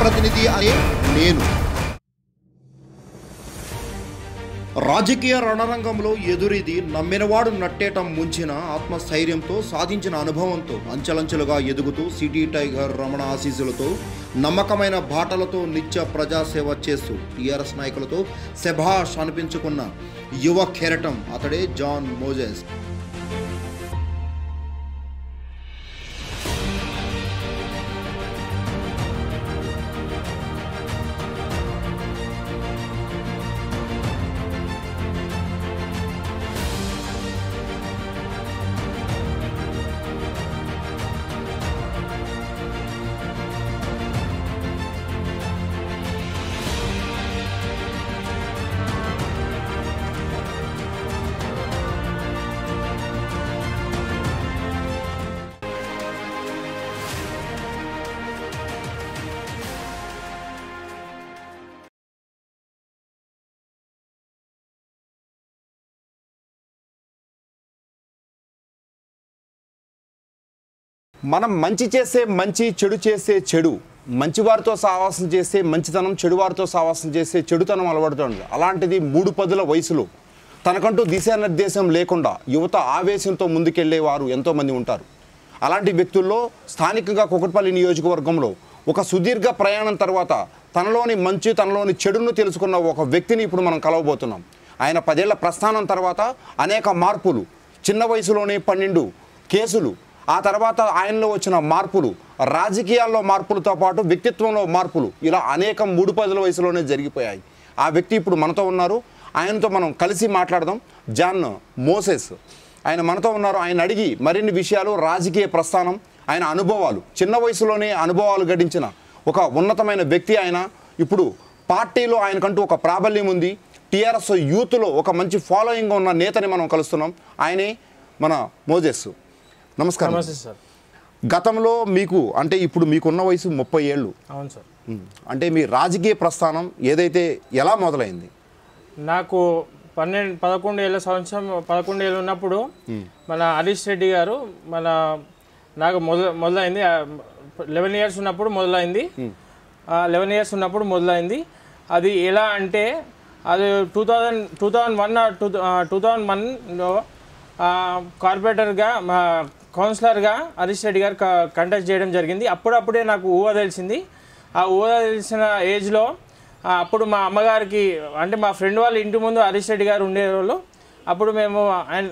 ప్రజాప్రతినిధి అనే నేను రాజకీయ రణరంగంలో ఎదురిది నమ్మినవాడు నట్టేటం ముంచిన ఆత్మస్థైర్యంతో సాధించిన అనుభవంతో అంచెలంచెలుగా ఎదుగుతూ సిటీ టైగర్ రమణ ఆశీస్సులతో నమ్మకమైన బాటలతో నిత్య ప్రజాసేవ చేస్తూ టీఆర్ఎస్ నాయకులతో శభాష్ అనిపించుకున్న యువ కెరటం అతడే జాన్ మోజెస్ మనం మంచి చేసే మంచి చెడు చేసే చెడు మంచివారితో సావాసం చేసే మంచితనం చెడువారితో సావాసం చేసే చెడుతనం అలవడుతుంది అలాంటిది మూడు పదుల వయసులో తనకంటూ దిశానిర్దేశం లేకుండా యువత ఆవేశంతో ముందుకెళ్లే వారు ఎంతోమంది ఉంటారు అలాంటి వ్యక్తుల్లో స్థానికంగా కుకట్పల్లి నియోజకవర్గంలో ఒక సుదీర్ఘ ప్రయాణం తర్వాత తనలోని మంచి తనలోని చెడును తెలుసుకున్న ఒక వ్యక్తిని ఇప్పుడు మనం కలవబోతున్నాం ఆయన పదేళ్ల ప్రస్థానం తర్వాత అనేక మార్పులు చిన్న వయసులోనే పన్నెండు కేసులు ఆ తర్వాత ఆయనలో వచ్చిన మార్పులు రాజకీయాల్లో మార్పులతో పాటు వ్యక్తిత్వంలో మార్పులు ఇలా అనేకం మూడు పదుల వయసులోనే జరిగిపోయాయి ఆ వ్యక్తి ఇప్పుడు మనతో ఉన్నారు ఆయనతో మనం కలిసి మాట్లాడదాం జాన్ మోసెస్ ఆయన మనతో ఉన్నారు ఆయన అడిగి మరిన్ని విషయాలు రాజకీయ ప్రస్థానం ఆయన అనుభవాలు చిన్న వయసులోనే అనుభవాలు గడించిన ఒక ఉన్నతమైన వ్యక్తి ఆయన ఇప్పుడు పార్టీలో ఆయనకంటూ ఒక ప్రాబల్యం ఉంది టీఆర్ఎస్ యూత్లో ఒక మంచి ఫాలోయింగ్ ఉన్న నేతని మనం కలుస్తున్నాం ఆయనే మన మోజెస్ నమస్కారం నమస్తే సార్ గతంలో మీకు అంటే ఇప్పుడు మీకున్న వయసు ముప్పై ఏళ్ళు అవును సార్ ఉమ్, అంటే మీ రాజకీయ ప్రస్థానం ఏదైతే ఎలా మొదలైంది నాకు పన్నెండు పదకొండు ఏళ్ళ సంవత్సరం పదకొండు ఏళ్ళు ఉన్నప్పుడు మన హరీష్ రెడ్డి గారు మన నాకు మొదల మొదలైంది లెవెన్ ఇయర్స్ ఉన్నప్పుడు మొదలైంది లెవెన్ ఇయర్స్ ఉన్నప్పుడు మొదలైంది అది ఎలా అంటే అది two thousand two thousand one two two thousand వన్లో కార్పొరేటర్గా మా కౌన్సిలర్గా హరీష్ రెడ్డి గారు కంటెస్ట్ చేయడం జరిగింది అప్పుడప్పుడే నాకు ఊహ తెలిసింది ఆ ఊహ తెలిసిన ఏజ్లో ఆ, అప్పుడు మా అమ్మగారికి అంటే మా ఫ్రెండ్ వాళ్ళ ఇంటి ముందు హరీష్ రెడ్డి గారు ఉండేవాళ్ళు అప్పుడు మేము ఆయన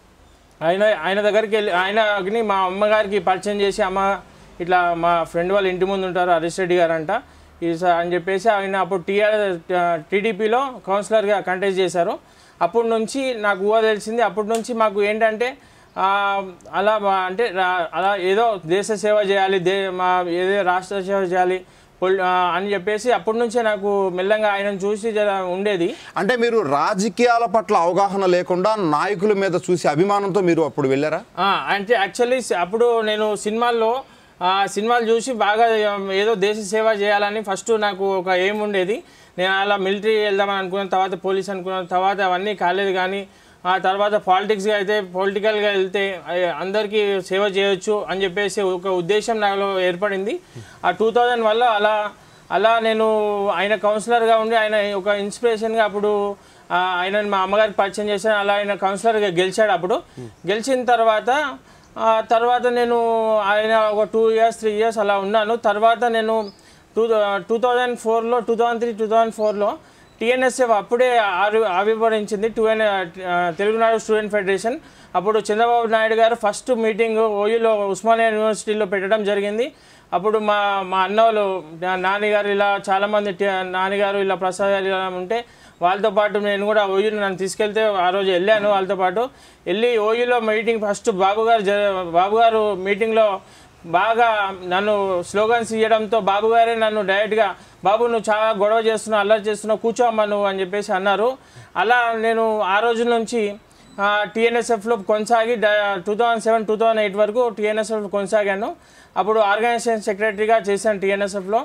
ఆయన ఆయన దగ్గరికి వెళ్ళి ఆయనని మా అమ్మగారికి పరిచయం చేసి అమ్మ ఇట్లా మా ఫ్రెండ్ వాళ్ళ ఇంటి ముందు ఉంటారు హరీష్ రెడ్డి గారు అంట ఇది సార్ అని చెప్పేసి ఆయన అప్పుడు టీఆర్ టీడీపీలో కౌన్సిలర్గా కంటెస్ట్ చేశారు అప్పటి నుంచి నాకు ఊహ తెలిసింది అప్పటి నుంచి మాకు ఏంటంటే ఆ, అలా మా- అంటే రా- అలా ఏదో దేశ సేవ చేయాలి దే మా ఏదో రాష్ట్ర సేవ చేయాలి పొల్- ఆ, అని చెప్పేసి అప్పటి నుంచే నాకు మెల్లగా ఆయనను చూసి జర ఉండేది అంటే మీరు రాజకీయాల పట్ల అవగాహన లేకుండా నాయకుల మీద చూసి అభిమానంతో మీరు అప్పుడు వెళ్ళారా ఆ, అంటే యాక్చువల్లీ అప్పుడు నేను సినిమాల్లో ఆ, సినిమాలు చూసి బాగా ఉమ్, ఏదో దేశ సేవ చేయాలని ఫస్ట్ నాకు ఒక ఏం ఉండేది నేను అలా మిలిటరీ వెళ్దామని అనుకున్న తర్వాత పోలీస్ అనుకున్న తర్వాత అవన్నీ కాలేదు కానీ ఆ తర్వాత పాలిటిక్స్గా అయితే పొలిటికల్గా వెళ్తే ఆ, అందరికీ సేవ చేయొచ్చు అని చెప్పేసి ఒక ఉద్దేశం నాలో ఏర్పడింది ఆ టూ థౌజండ్ వల్ల అలా అలా నేను ఆయన కౌన్సిలర్గా ఉండి ఆయన ఒక ఇన్స్పిరేషన్గా అప్పుడు ఆ, ఆయనని మా అమ్మగారికి పరిచయం చేశాను అలా ఆయన కౌన్సిలర్గా గెలిచాడు అప్పుడు గెలిచిన తర్వాత ఆ, తర్వాత నేను ఆయన ఒక టూ ఇయర్స్ త్రీ ఇయర్స్ అలా ఉన్నాను తర్వాత నేను టూ టూ థౌజండ్ ఫోర్లో two thousand three two thousand ఫోర్లో టీఎన్ఎస్ఎఫ్ అప్పుడే ఆవి ఆవిర్భవించింది టూ తెలుగునాడు స్టూడెంట్ ఫెడరేషన్ అప్పుడు చంద్రబాబు నాయుడు గారు ఫస్ట్ మీటింగ్ ఓయూలో ఉస్మానియా యూనివర్సిటీలో పెట్టడం జరిగింది అప్పుడు మా మా అన్న వాళ్ళు నా- నాన్నగారు ఇలా చాలామంది టి- నాన్నగారు ఇలా ప్రసాద్ గారు ఇలా ఉంటే వాళ్ళతో పాటు నేను కూడా ఓయూలో నన్ను తీసుకెళ్తే ఆ రోజు వెళ్ళాను వాళ్ళతో పాటు వెళ్ళి ఓయూలో మీటింగ్ ఫస్ట్ బాబు గారు జ బాబు గారు మీటింగ్లో బాగా నన్ను స్లోగన్స్ ఇవ్వడంతో బాబు గారే నన్ను డైరెక్ట్గా బాబు నువ్వు చాలా గొడవ చేస్తున్నావు అల్లరి చేస్తున్నావు కూర్చోమ్మా నువ్వు అని చెప్పేసి అన్నారు అలా నేను ఆ రోజు నుంచి టీఎన్ఎస్ఎఫ్లో కొనసాగి two thousand seven two thousand eight వరకు టీఎన్ఎస్ఎఫ్ కొనసాగాను అప్పుడు ఆర్గనైజేషన్ సెక్రటరీగా చేశాను టీఎన్ఎస్ఎఫ్లో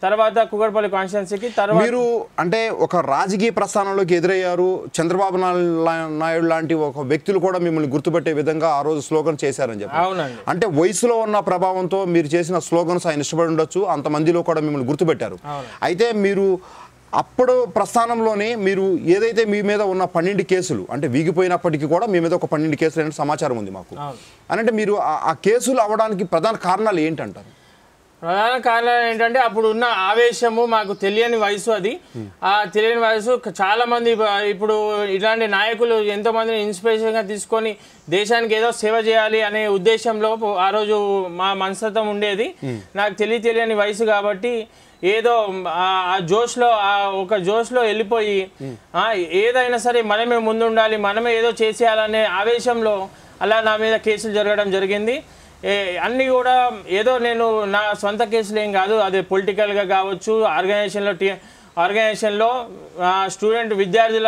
తర్వాత కుగడపల్లి కాన్స్టిట్యున్సీకి తర్వాత మీరు అంటే ఒక రాజకీయ ప్రస్థానంలోకి ఎదురయ్యారు చంద్రబాబు నా- నాయుడు లాంటి ఒక వ్యక్తులు కూడా మిమ్మల్ని గుర్తుపెట్టే విధంగా ఆ రోజు స్లోగన్ చేశారని చెప్పి అవునండి అంటే వయసులో ఉన్న ప్రభావంతో మీరు చేసిన స్లోగన్స్ ఆయన ఇష్టపడి ఉండొచ్చు అంతమందిలో కూడా మిమ్మల్ని గుర్తుపెట్టారు అవును. అయితే మీరు అప్పుడు ప్రస్థానంలోనే మీరు ఏదైతే మీ మీద ఉన్న పన్నెండు కేసులు అంటే వీగిపోయినప్పటికీ కూడా మీ మీద ఒక పన్నెండు కేసులు అనే సమాచారం ఉంది మాకు అవును. అని అంటే మీరు ఆ- ఆ కేసులు అవ్వడానికి ప్రధాన కారణాలు ఏంటంటారు ప్రధాన కారణం ఏంటంటే అప్పుడు ఉన్న ఆవేశము మాకు తెలియని వయసు అది ఆ తెలియని వయసు క- చాలా మంది ఇప్ప- ఇప్పుడు ఇలాంటి నాయకులు ఎంతో మందిని ఇన్స్పిరేషన్ గా తీసుకొని దేశానికి ఏదో సేవ చేయాలి అనే ఉద్దేశంలో పో- ఆ రోజు మా మనస్తత్వం ఉండేది నాకు తెలియ తెలియని వయసు కాబట్టి ఏదో ఆ- ఆ జోష్లో ఆ ఒక జోష్లో వెళ్ళిపోయి ఆ, ఏదైనా సరే మనమే ముందుండాలి మనమే ఏదో చేసేయాలనే ఆవేశంలో అలా నా మీద కేసులు జరగడం జరిగింది ఏ అన్నీ కూడా ఏదో నేను నా సొంత కేసులు ఏం కాదు అది పొలిటికల్గా కావచ్చు ఆర్గనైజేషన్లో టీ ఆర్గనైజేషన్లో స్టూడెంట్ విద్యార్థుల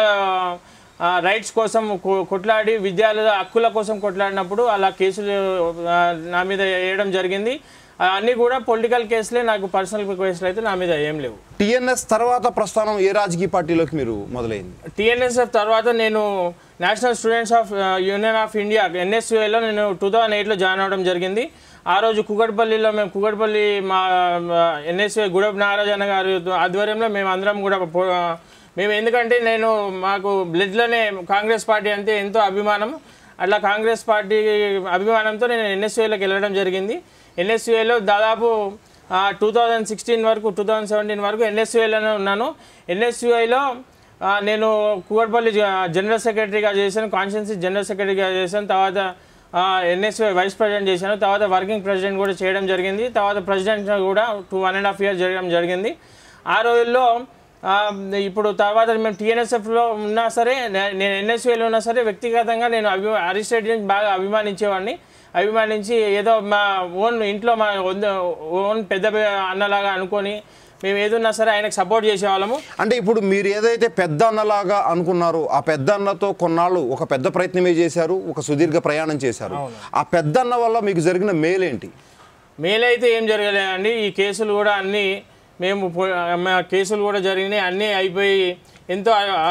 రైట్స్ కోసం కొ- కొట్లాడి విద్యార్థుల హక్కుల కోసం కొట్లాడినప్పుడు అలా కేసులు ఆ, నా మీద వేయడం జరిగింది ఆ, అన్నీ కూడా పొలిటికల్ కేసులే నాకు పర్సనల్ కేసులు అయితే నా మీద ఏం లేవు టిఎన్ఎస్ తర్వాత ప్రస్థానం ఏ రాజకీయ పార్టీలోకి మీరు మొదలైంది టీఎన్ఎస్ఎఫ్ తర్వాత నేను national students of union of India ఎన్ఎస్యుఏలో నేను టూ థౌజండ్ ఎయిట్లో జాయిన్ అవ్వడం జరిగింది ఆ రోజు కుగడ్పల్లిలో మేము కుగడ్పల్లి మా ఎన్ఎస్యుఏ గుడబ్ నారాయణ గారి ఆధ్వర్యంలో మేము అందరం కూడా పో- మేము ఎందుకంటే నేను మాకు బ్లడ్లోనే కాంగ్రెస్ పార్టీ అంటే ఎంతో అభిమానం అట్లా కాంగ్రెస్ పార్టీ అభిమానంతో నేను ఎన్ఎస్యుఏలోకి వెళ్ళడం జరిగింది ఎన్ఎస్యుఏలో దాదాపు టూ థౌజండ్ సిక్స్టీన్ వరకు టూ థౌజండ్ సెవెంటీన్ వరకు ఎన్ఎస్యుఐలోనే ఉన్నాను ఎన్ఎస్యుఐలో నేను కూవట్పల్లి జ- జనరల్ సెక్రటరీగా చేశాను కాన్స్టిట్యున్సీ జనరల్ సెక్రటరీగా చేశాను తర్వాత ఎన్ఎస్యుఐ వైస్ ప్రెసిడెంట్ చేశాను తర్వాత వర్కింగ్ ప్రెసిడెంట్ కూడా చేయడం జరిగింది తర్వాత ప్రెసిడెంట్ కూడా two one and half year జరగడం జరిగింది ఆ రోజుల్లో ఆ, ఇప్పుడు తర్వాత మేము టీఎన్ఎస్ఎఫ్లో ఉన్నా సరే నే- నేను ఎన్ఎస్యూలో ఉన్నా సరే వ్యక్తిగతంగా నేను అభి హరీష్ రెడ్డిని బాగా అభిమానించేవాడిని అభిమానించి ఏదో మా ఓన్ ఇంట్లో మా వంద- ఓన్ పెద్ద పె- అన్నలాగా అనుకొని మేము ఏదున్నా సరే ఆయనకు సపోర్ట్ చేసేవాళ్ళము అంటే ఇప్పుడు మీరు ఏదైతే పెద్ద అన్నలాగా అనుకున్నారో ఆ పెద్ద అన్నతో కొన్నాళ్ళు ఒక పెద్ద ప్రయత్నమే చేశారు ఒక సుదీర్ఘ ప్రయాణం చేశారు ఆ పెద్ద అన్న వల్ల మీకు జరిగిన మేలేంటి మేలైతే ఏం జరగలేదండి ఈ కేసులు కూడా అన్నీ మేము పో- మా కేసులు కూడా జరిగినాయి అన్నీ అయిపోయి ఎంతో ఆ,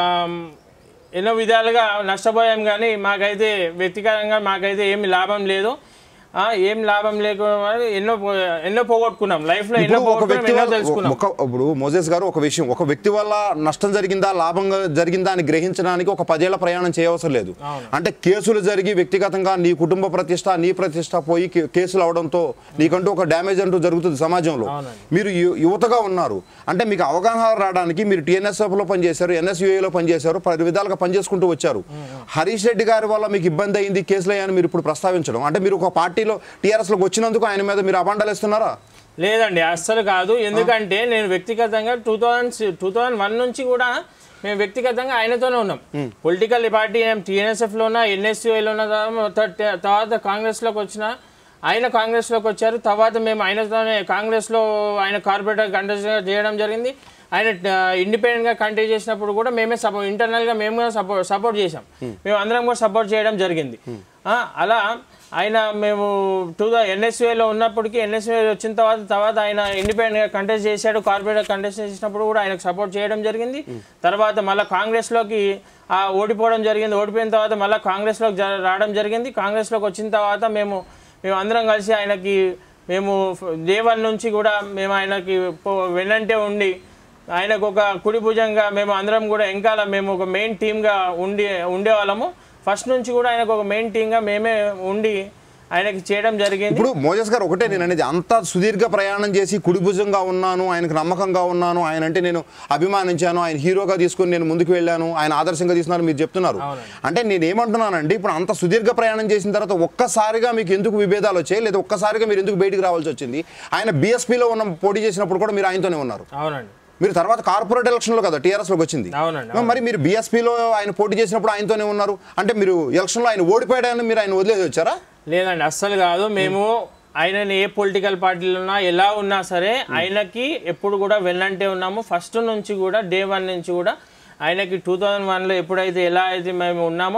ఎన్నో విధాలుగా నష్టపోయాం కానీ మాకైతే వ్యక్తిగతంగా మాకైతే ఏమి లాభం లేదు ఆ, ఏం లాభం లేకుండా ఎన్నో పో- ఎన్నో పోగొట్టుకున్నాం లైఫ్లో ఎన్నో ఇప్పుడు ఒక పోగొట్టుకున్నాం వ్యక్తి ఎన్నో వల్ల తెలుసుకున్నాం ఒక ఇప్పుడు మోజెస్ గారు ఒక విషయం ఒక వ్యక్తి వల్ల నష్టం జరిగిందా లాభంగా జరిగిందా అని గ్రహించడానికి ఒక పదేళ్ల ప్రయాణం చేయవసరం లేదు అంటే కేసులు జరిగి వ్యక్తిగతంగా నీ కుటుంబ ప్రతిష్ట నీ ప్రతిష్ట పోయి కే- కేసులు అవడంతో నీకంటూ ఒక డ్యామేజ్ అంటూ జరుగుతుంది సమాజంలో మీరు యు- యువతగా ఉన్నారు అంటే మీకు అవగాహన రావడానికి మీరు టీఎన్ఎస్ఎఫ్ లో పనిచేశారు ఎన్ఎస్యుఏలో పనిచేశారు పది విధాలుగా పనిచేసుకుంటూ వచ్చారు హరీష్ రెడ్డి గారి వల్ల మీకు ఇబ్బంది అయింది కేసులు అయ్యాయని మీరు ఇప్పుడు ప్రస్తావించడం అంటే మీరు ఒక పార్టీలో టీఆర్ఎస్ లోకి వచ్చినందుకు ఆయన మీద మీరు అబాండాలు ఇస్తున్నారా లేదండి అస్సలు కాదు ఎందుకంటే నేను వ్యక్తిగతంగా two thousand two thousand one నుంచి కూడా మేము వ్యక్తిగతంగా ఆయనతోనే ఉన్నాం పొలిటికల్ పార్టీ టీఎన్ఎస్ఎఫ్లో ఉన్నా ఎన్ఎస్యూఐలో ఉన్న తర్వాత- తర్వాత కాంగ్రెస్లోకి వచ్చిన ఆయన కాంగ్రెస్లోకి వచ్చారు తర్వాత మేము ఆయనతోనే కాంగ్రెస్లో ఆయన కార్పొరేటర్ కంటెస్ట్ చేయడం జరిగింది ఆయన ఇండిపెండెంట్గా కంటెస్ట్ చేసినప్పుడు కూడా మేమే సపోర్ట్ ఇంటర్నల్గా మేము కూడా సపోర్ట్ సపోర్ట్ చేసాం మేము అందరం కూడా సపోర్ట్ చేయడం జరిగింది ఆ, అలా ఆయన మేము టూ థౌ ఎన్ఎస్యూఏలో ఉన్నప్పటికీ ఎన్ఎస్యూఏ వచ్చిన తర్వాత తర్వాత ఆయన ఇండిపెండెంట్గా కంటెస్ట్ చేశాడు కార్పొరేటర్ కంటెస్ట్ చేసినప్పుడు కూడా ఆయనకు సపోర్ట్ చేయడం జరిగింది తర్వాత మళ్ళీ కాంగ్రెస్లోకి ఆ, ఓడిపోవడం జరిగింది ఓడిపోయిన తర్వాత మళ్ళీ కాంగ్రెస్లోకి జ- రావడం జరిగింది కాంగ్రెస్లోకి వచ్చిన తర్వాత మేము మేము అందరం కలిసి ఆయనకి మేము డే వన్ నుంచి కూడా మేము ఆయనకి పో- వెన్నంటే ఉండి ఆయనకు ఒక కుడి భుజంగా మేము అందరం కూడా వెనకాల మేము ఒక మెయిన్ టీమ్గా ఉండి ఉండేవాళ్ళము ఫస్ట్ నుంచి కూడా ఆయనకు ఒక మెయిన్ టీమ్గా మేమే ఉండి ఆయనకి చేయడం జరిగింది ఇప్పుడు మోజస్ గారు ఒకటే నేను అనేది అంత సుదీర్ఘ ప్రయాణం చేసి కుడిభుజంగా ఉన్నాను ఆయనకు నమ్మకంగా ఉన్నాను ఆయన అంటే నేను అభిమానించాను ఆయన హీరోగా తీసుకుని నేను ముందుకు వెళ్ళాను ఆయన ఆదర్శంగా తీసుకున్నాను మీరు చెప్తున్నారు అంటే నేను ఏమంటున్నానండి ఇప్పుడు అంత సుదీర్ఘ ప్రయాణం చేసిన తర్వాత ఒక్కసారిగా మీకు ఎందుకు విభేదాలు వచ్చాయి లేదా ఒక్కసారిగా మీరు ఎందుకు బయటికి రావాల్సి వచ్చింది ఆయన బీఎస్పీలో ఉన్న పోటీ చేసినప్పుడు కూడా మీరు ఆయనతోనే ఉన్నారు అవునండి మీరు తర్వాత కార్పొరేట్ ఎలక్షన్లో కదా టీఆర్ఎస్లోకి వచ్చింది అవునండి మరి మీరు బీఎస్పీలో ఆయన పోటీ చేసినప్పుడు ఆయనతోనే ఉన్నారు అంటే మీరు ఎలక్షన్లో ఆయన ఓడిపోయాడని మీరు ఆయన వదిలేసి వచ్చారా లేదండి అస్సలు కాదు మేము ఆయనని ఏ పొలిటికల్ పార్టీలో ఉన్నా ఎలా ఉన్నా సరే ఆయనకి ఎప్పుడు కూడా వెళ్ళంటే ఉన్నాము ఫస్ట్ నుంచి కూడా డే వన్ నుంచి కూడా ఆయనకి టూ థౌజండ్ వన్లో ఎప్పుడైతే ఎలా అయితే మేము ఉన్నామో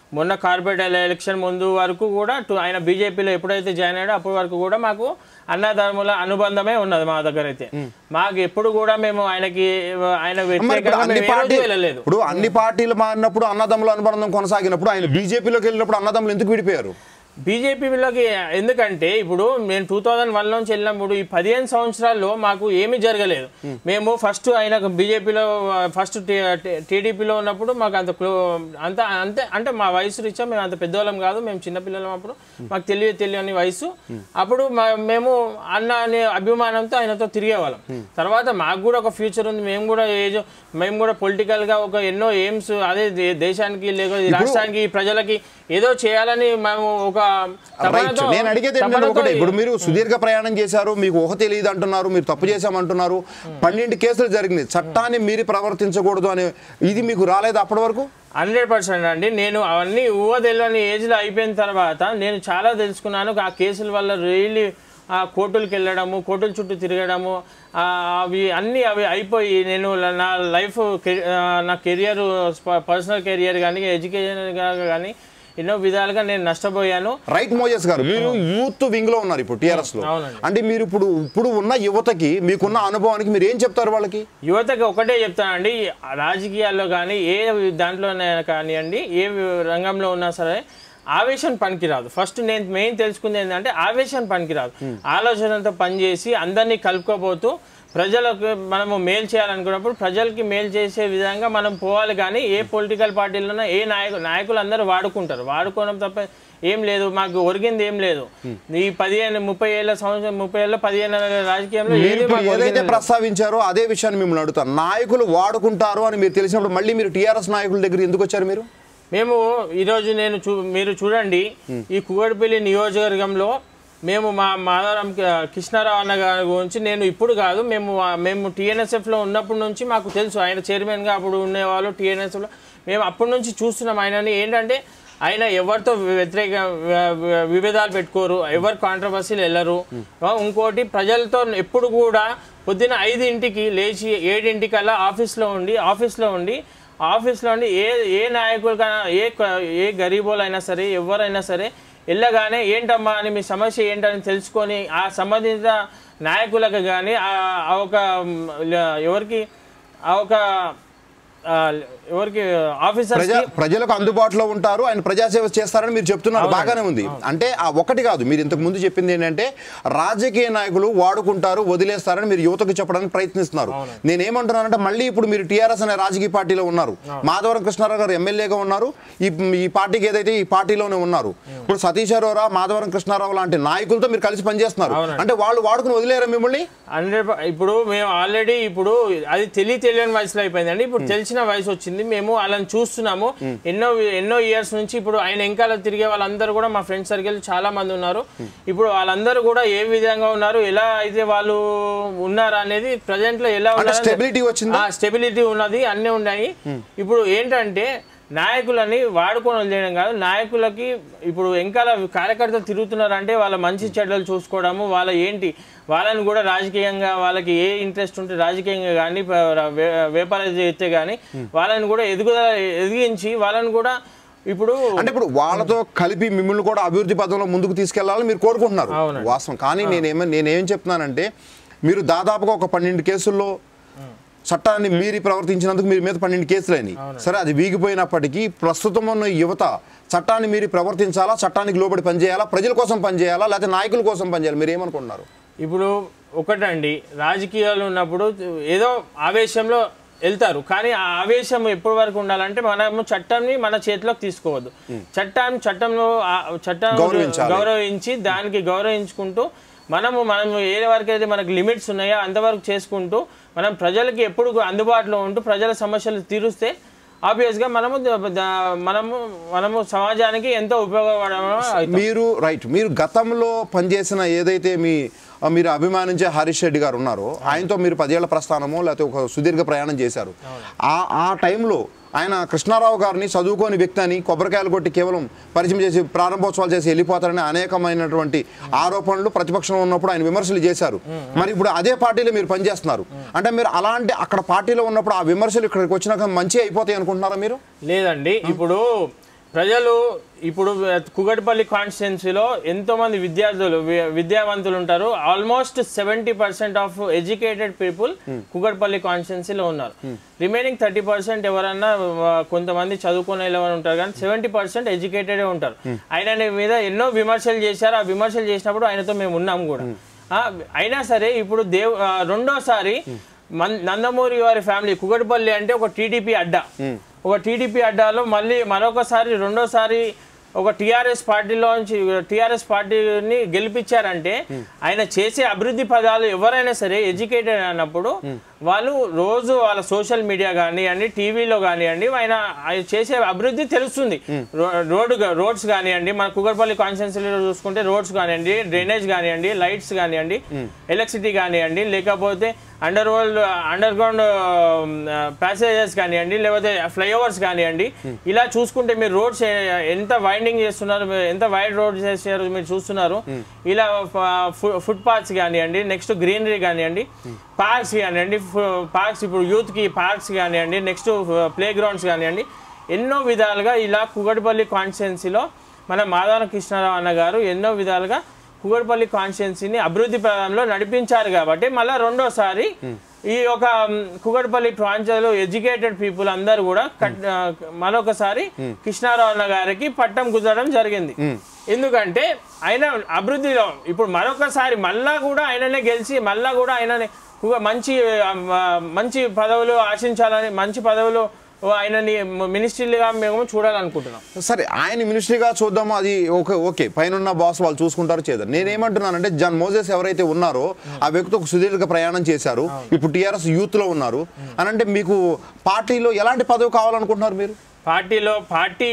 మొన్న కార్పొరేట్ ఎలక్షన్ ముందు వరకు కూడా టు- ఆయన బీజేపీలో ఎప్పుడైతే జాయిన్ అయ్యాడో అప్పటి వరకు కూడా మాకు అన్నదమ్ముల అనుబంధమే ఉన్నది మా దగ్గర అయితే మాకు ఎప్పుడు కూడా మేము ఆయనకి ఆయన మరి ఇప్పుడు వ్యతిరేకంగా అన్ని మేము ఏ రోజు పార్టీ వెళ్ళలేదు ఇప్పుడు అన్ని పార్టీలు మారినప్పుడు అన్నదమ్ముల అనుబంధం కొనసాగినప్పుడు ఆయన బీజేపీలోకి వెళ్ళినప్పుడు అన్నదమ్ములు ఎందుకు విడిపోయారు బీజేపీలోకి ఎందుకంటే ఇప్పుడు నేను టూ థౌజండ్ వన్ నుంచి వెళ్ళినప్పుడు ఈ పదిహేను సంవత్సరాల్లో మాకు ఏమీ జరగలేదు మేము ఫస్ట్ ఆయన బీజేపీలో ఫస్ట్ టీడీపీలో ఉన్నప్పుడు మాకు అంత క్లో అంత అంతే అంటే మా వయసు రీత్యా మేము అంత పెద్దవాళ్ళం కాదు మేము చిన్నపిల్లలం అప్పుడు మాకు తెలియ తెలియని వయసు అప్పుడు మా- మేము అన్న అనే అభిమానంతో ఆయనతో తిరిగేవాళ్ళం తర్వాత మాకు కూడా ఒక ఫ్యూచర్ ఉంది మేము కూడా ఏజ్ మేము కూడా పొలిటికల్ గా ఒక ఎన్నో ఎయిమ్స్ అదే దే- దేశానికి లేక ఈ రాష్ట్రానికి ఈ ప్రజలకి ఏదో చేయాలని మేము ఒక రైట్ తపనతో- నేను అడిగేది ఏంటంటే తపనతో ఒకటే ఇప్పుడు మీరు సుదీర్ఘ ప్రయాణం చేశారు మీకు ఊహ తెలియదు అంటున్నారు మీరు తప్పు చేశామంటున్నారు పన్నెండు కేసులు జరిగినాయి చట్టాన్ని మీరు ప్రవర్తించకూడదు అనే ఇది మీకు రాలేదు అప్పటి వరకు హండ్రెడ్ పర్సెంట్ అండి నేను అవన్నీ ఊహ తెలియని ఏజ్లో అయిపోయిన తర్వాత నేను చాలా తెలుసుకున్నాను ఆ కేసుల వల్ల రియల్లీ ఆ కోర్టులకు వెళ్ళడము కోర్టుల చుట్టూ తిరగడము ఆ, అవి అన్నీ అవి అయిపోయి నేను నా లైఫ్ కె- ఆ, నా కెరియర్ పర్సనల్ కెరియర్ కానీ ఎడ్యుకేషన్ కానీ ఎన్నో విధాలుగా నేను నష్టపోయాను రైట్ మోజెస్ గారు మీరు యూత్ వింగ్ లో ఉన్నారు ఇప్పుడు టిఆర్ఎస్ లో అవునండి. అంటే మీరు ఇప్పుడు ఇప్పుడు ఉన్న యువతకి మీకున్న అనుభవానికి మీరు ఏం చెప్తారు వాళ్ళకి యువతకి ఒకటే చెప్తానండి రాజకీయాల్లో కానీ ఏ దాంట్లో కానివ్వండి ఏ రంగంలో ఉన్నా సరే ఆవేశం పనికిరాదు ఫస్ట్ నేను మెయిన్ తెలుసుకుంది ఏంటంటే ఆవేశం పనికిరాదు ఆలోచనతో పనిచేసి అందరినీ కలుపుకోబోతూ ప్రజలకు మనము మేలు చేయాలనుకున్నప్పుడు ప్రజలకి మేలు చేసే విధంగా మనం పోవాలి కానీ ఏ పొలిటికల్ పార్టీలోనో ఏ నాయకులు నాయకులు అందరూ వాడుకుంటారు వాడుకోవడం తప్ప ఏం లేదు మాకు ఒరిగింది ఏం లేదు ఈ పదిహేను ముప్పై ఏళ్ళ సంవత్సరం ముప్పై ఏళ్ళ పదిహేను ఏళ్ళ రాజకీయంలో మీరు ఏది ఇప్పుడు మాకు ఏదైతే ఒరిగింది లేదు. ప్రస్తావించారో అదే విషయాన్ని మిమ్మల్ని అడుగుతాను నాయకులు వాడుకుంటారు అని మీరు తెలిసినప్పుడు మళ్ళీ మీరు టీఆర్ఎస్ నాయకుల దగ్గర ఎందుకు వచ్చారు మీరు మేము ఈరోజు నేను చూ మీరు చూడండి ఈ కుగడిపల్లి నియోజకవర్గంలో మేము మా మాధవరం క- కృష్ణారావు అన్న గారి గురించి నేను ఇప్పుడు కాదు మేము ఆ- మేము టీఎన్ఎస్ఎఫ్లో ఉన్నప్పటి నుంచి మాకు తెలుసు ఆయన చైర్మన్గా అప్పుడు ఉండేవాళ్ళు టీఎన్ఎస్ఎఫ్లో మేము అప్పటి నుంచి చూస్తున్నాం ఆయనని ఏంటంటే ఆయన ఎవరితో వ్యతిరేక వ- వ- విభేదాలు పెట్టుకోరు ఎవరు కాంట్రవర్సీలు వెళ్ళరు ఆ, ఇంకోటి ప్రజలతో ఎప్పుడు కూడా పొద్దున ఐదింటికి లేచి ఏడింటికల్లా ఆఫీస్లో ఉండి ఆఫీస్లో ఉండి ఆఫీస్లో ఉండి ఏ ఏ నాయకుడికైనా ఏ క- ఏ గరీబోలైనా సరే ఎవరైనా సరే వెళ్ళగానే ఏంటమ్మా అని మీ సమస్య ఏంటని తెలుసుకొని ఆ సంబంధిత నాయకులకు కానీ ఆ ఒక మ్, ల- ఎవరికి ఆ ఒక ఆ, ఎవరికి ఆఫీసర్స్ ప్రజా ప్రజలకు అందుబాటులో ఉంటారు ఆయన ప్రజాసేవ చేస్తారని మీరు చెప్తున్నారు బాగానే ఉంది అంటే ఆ ఒకటి కాదు మీరు ఇంతకు ముందు చెప్పింది ఏంటంటే రాజకీయ నాయకులు వాడుకుంటారు వదిలేస్తారని మీరు యువతకు చెప్పడానికి ప్రయత్నిస్తున్నారు నేనేమంటున్నానంటే మళ్ళీ ఇప్పుడు మీరు టీఆర్ఎస్ అనే రాజకీయ పార్టీలో ఉన్నారు మాధవరం కృష్ణారావు గారు ఎమ్మెల్యేగా ఉన్నారు ఈ ఈ పార్టీకి ఏదైతే ఈ పార్టీలోనే ఉన్నారు ఇప్పుడు సతీష్ అరోరా మాధవరం కృష్ణారావు లాంటి నాయకులతో మీరు కలిసి పనిచేస్తున్నారు అవునండి. అంటే వాళ్ళు వాడుకుని వదిలేరా మిమ్మల్ని హండ్రెడ్ ఇప్పుడు మేము ఆల్రెడీ ఇప్పుడు అది తెలియ తెలియని వయసులో అయిపోయిందండి ఇప్పుడు తెలిసిన వయసు వచ్చింది మేము వాళ్ళని చూస్తున్నాము ఎన్నో ఎన్నో ఇయర్స్ నుంచి ఇప్పుడు ఆయన వెనకాల తిరిగే వాళ్ళందరూ కూడా మా ఫ్రెండ్ సర్కిల్ చాలా మంది ఉన్నారు ఇప్పుడు వాళ్ళందరూ కూడా ఏ విధంగా ఉన్నారు ఎలా అయితే వాళ్ళు ఉన్నారు అనేది ప్రజెంట్ లో ఎలా అంటే ఉన్నారు స్టెబిలిటీ వచ్చిందా స్టెబిలిటీ ఉన్నది అన్నీ ఉన్నాయి ఇప్పుడు ఏంటంటే నాయకులని వాడుకొని వదిలేయడం కాదు నాయకులకి ఇప్పుడు వెనకాల కార్యకర్తలు తిరుగుతున్నారు అంటే వాళ్ళ మంచి చెడ్డలు చూసుకోవడము వాళ్ళ ఏంటి వాళ్ళని కూడా రాజకీయంగా వాళ్ళకి ఏ ఇంట్రెస్ట్ ఉంటే రాజకీయంగా కానీ వ్యాపారం చేస్తే కానీ వాళ్ళని కూడా ఎదుగుదల ఎదిగించి వాళ్ళని కూడా ఇప్పుడు అంటే ఇప్పుడు వాళ్ళతో కలిపి మిమ్మల్ని కూడా అభివృద్ధి పదంలో ముందుకు తీసుకెళ్లాలని మీరు కోరుకుంటున్నారు అవునండి. వాస్తవం కానీ నేనేమో నేనేం చెప్తున్నానంటే మీరు దాదాపుగా ఒక పన్నెండు కేసుల్లో చట్టాన్ని మీరి ప్రవర్తించినందుకు మీరు మీద పన్నెండు కేసులు అయినాయి సరే అది వీగిపోయినప్పటికీ ప్రస్తుతం ఉన్న యువత చట్టాన్ని మీరి ప్రవర్తించాలా చట్టానికి లోబడి పనిచేయాలా ప్రజల కోసం పనిచేయాలా లేకపోతే నాయకుల కోసం పనిచేయాలి మీరు ఏమనుకుంటున్నారు ఇప్పుడు ఒకటండి రాజకీయాలు ఉన్నప్పుడు ఏదో ఆవేశంలో వెళ్తారు కానీ ఆ ఆవేశం ఎప్పటి వరకు ఉండాలంటే మనము చట్టాన్ని మన చేతిలోకి తీసుకోవద్దు చట్టం చట్టంలో ఆ- చట్టం గౌరవించాలి. గౌరవించి దానికి గౌరవించుకుంటూ మనము మనము ఏ వరకు అయితే మనకు లిమిట్స్ ఉన్నాయో అంతవరకు చేసుకుంటూ మనం ప్రజలకి ఎప్పుడు అందుబాటులో ఉంటూ ప్రజల సమస్యలు తీరుస్తే ఆబ్వియస్గా మనము ద- ద- మనము మనము సమాజానికి ఎంతో ఉపయోగపడము అవుతాం. మీరు రైట్ మీరు గతంలో పనిచేసిన ఏదైతే మీ ఆ, మీరు అభిమానించే హరీష్ రెడ్డి గారు ఉన్నారో ఆయనతో మీరు పదేళ్ల ప్రస్థానమో లేకపోతే ఒక సుదీర్ఘ ప్రయాణం చేశారు ఆ ఆ టైంలో ఆయన కృష్ణారావు గారిని చదువుకోని వ్యక్తి అని కొబ్బరికాయలు కొట్టి కేవలం పరిచయం చేసి ప్రారంభోత్సవాలు చేసి వెళ్ళిపోతారని అనేకమైనటువంటి ఆరోపణలు ప్రతిపక్షంలో ఉన్నప్పుడు ఆయన విమర్శలు చేశారు మరి ఇప్పుడు అదే పార్టీలో మీరు పనిచేస్తున్నారు అంటే మీరు అలాంటి అక్కడ పార్టీలో ఉన్నప్పుడు ఆ విమర్శలు ఇక్కడికి వచ్చినాక మంచి అయిపోతాయి అనుకుంటున్నారా మీరు లేదండి ఇప్పుడు ప్రజలు ఇప్పుడు కుగటిపల్లి కాన్స్టిట్యున్సీలో ఎంతో మంది విద్యార్థులు వి- విద్యావంతులు ఉంటారు almost seventy percent of educated people Kukatpally కాన్స్టిట్యున్సీలో ఉన్నారు రిమైనింగ్ థర్టీ పర్సెంట్ ఎవరన్నా ఆ, కొంతమంది చదువుకునే ఎవరు ఉంటారు కానీ సెవెంటీ పర్సెంట్ ఎడ్యుకేటెడ్ ఉంటారు ఆయన మీద ఎన్నో విమర్శలు చేశారు ఆ విమర్శలు చేసినప్పుడు ఆయనతో మేము ఉన్నాం కూడా ఆ, అయినా సరే ఇప్పుడు దేవ్ ఆ, రెండోసారి మన్- నందమూరి వారి ఫ్యామిలీ కుగటిపల్లి అంటే ఒక టీడీపీ అడ్డా ఒక టీడీపీ అడ్డాలో మళ్ళీ మరొకసారి రెండోసారి ఒక టీఆర్ఎస్ పార్టీలోంచి టీఆర్ఎస్ పార్టీని గెలిపించారంటే ఆయన చేసే అభివృద్ధి పదాలు ఎవరైనా సరే ఎడ్యుకేటెడ్ అన్నప్పుడు వాళ్ళు రోజు వాళ్ళ సోషల్ మీడియా కానివ్వండి టీవీలో కానివ్వండి ఆయన ఆయన చేసే అభివృద్ధి తెలుస్తుంది రో- రోడ్డు రోడ్స్ కానివ్వండి మన కుగర్పల్లి కాన్స్టిట్యున్సీలో చూసుకుంటే రోడ్స్ కానివ్వండి డ్రైనేజ్ కానివ్వండి లైట్స్ కానివ్వండి ఎలక్ట్రిసిటీ కానివ్వండి లేకపోతే under world under ground passages కానివ్వండి లేకపోతే ఫ్లైఓవర్స్ కానివ్వండి ఇలా చూసుకుంటే మీరు రోడ్స్ ఎంత వైండింగ్ చేస్తున్నారు మీరు ఎంత వైడ్ రోడ్స్ చేశారు మీరు చూస్తున్నారు ఇలా ఫుట్ పాత్స్ కానివ్వండి నెక్స్ట్ గ్రీనరీ కానివ్వండి పార్క్స్ కానివ్వండి పార్క్స్ ఇప్పుడు యూత్కి పార్క్స్ కానివ్వండి నెక్స్ట్ ప్లే గ్రౌండ్స్ కానివ్వండి ఎన్నో విధాలుగా ఇలా కుగటిపల్లి కాన్స్టిట్యున్సీలో మన మాధవ కృష్ణారావు అన్న గారు ఎన్నో విధాలుగా కుగటిపల్లి కాన్స్టిట్యున్సీని అభివృద్ధి పదంలో నడిపించారు కాబట్టి మళ్ళీ రెండోసారి ఈ యొక్క మ్, కుగటిపల్లి ప్రాంతాలు ఎడ్యుకేటెడ్ పీపుల్ అందరూ కూడా కట్- ఆ, మరొకసారి కృష్ణారావు అన్న గారికి పట్టం కుదరడం జరిగింది ఎందుకంటే ఆయన అభివృద్ధిలో ఇప్పుడు మరొకసారి మళ్ళా కూడా ఆయననే గెలిచి మళ్ళా కూడా ఆయననే కుగ- మంచి ఆ, ఆ, మంచి పదవులు ఆశించాలని మంచి పదవులు ఆయనని మినిస్ట్రీలుగా మేము చూడాలనుకుంటున్నాం సరే ఆయన మినిస్ట్రీగా చూద్దాము అది ఓకే ఓకే పైన బాస్ వాళ్ళు చూసుకుంటారు చేద్దాం నేనేమంటున్నానంటే జన్ మోజెస్ ఎవరైతే ఉన్నారో ఆ వ్యక్తి ఒక సుదీర్ఘ ప్రయాణం చేశారు ఇప్పుడు టీఆర్ఎస్ యూత్ లో ఉన్నారు అని అంటే మీకు పార్టీలో ఎలాంటి పదవి కావాలనుకుంటున్నారు మీరు పార్టీలో పార్టీ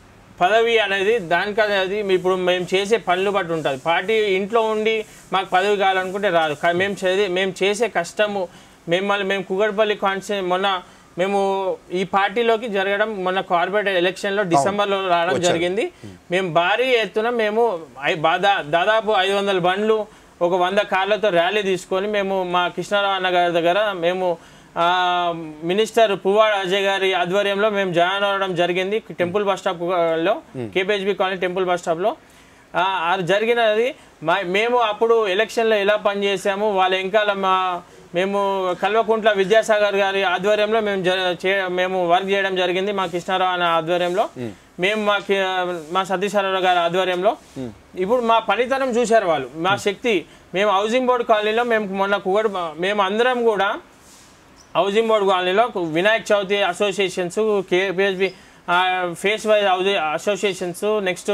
పదవి అనేది దానికి అనేది ఇప్పుడు మేము చేసే పనులు బట్టి ఉంటుంది పార్టీ ఇంట్లో ఉండి మాకు పదవి కావాలనుకుంటే రాదు కానీ మేము చదివి మేము చేసే కష్టము మిమ్మల్ని మేము కుగడ్పల్లి కాన్స్టిట్యూ మొన్న మేము ఈ పార్టీలోకి జరగడం మొన్న కార్పొరేట్ ఎలక్షన్లో డిసెంబర్లో రావడం జరిగింది మేము భారీ ఎత్తున మేము ఐ- బాదా- దాదాపు ఐదు వందల బండ్లు ఒక వంద కార్లతో ర్యాలీ తీసుకొని మేము మా కృష్ణారావు అన్న గారి దగ్గర మేము ఆ, మినిస్టర్ పువ్వాడ అజయ్ గారి ఆధ్వర్యంలో మేము జాయిన్ అవ్వడం జరిగింది టెంపుల్ బస్ స్టాప్ లో KPHB colony temple bus stop లో ఆ, అది జరిగినది మా మేము అప్పుడు ఎలక్షన్లో ఎలా పనిచేసాము వాళ్ళ వెనకాల మా మేము కల్వకుంట్ల విద్యాసాగర్ గారి ఆధ్వర్యంలో మేము జ- చే- మేము వర్క్ చేయడం జరిగింది మా కృష్ణారావు అనే ఆధ్వర్యంలో మేము మా కి- మా సతీశ్వరరావు గారి ఆధ్వర్యంలో ఇప్పుడు మా పనితనం చూశారు వాళ్ళు మా శక్తి మేము హౌసింగ్ బోర్డు కాలనీలో మేము మొన్న కుగడు మేము అందరం కూడా హౌసింగ్ బోర్డు కాలనీలో Vinayak Chavithi associations KPHB phase wise housing associations next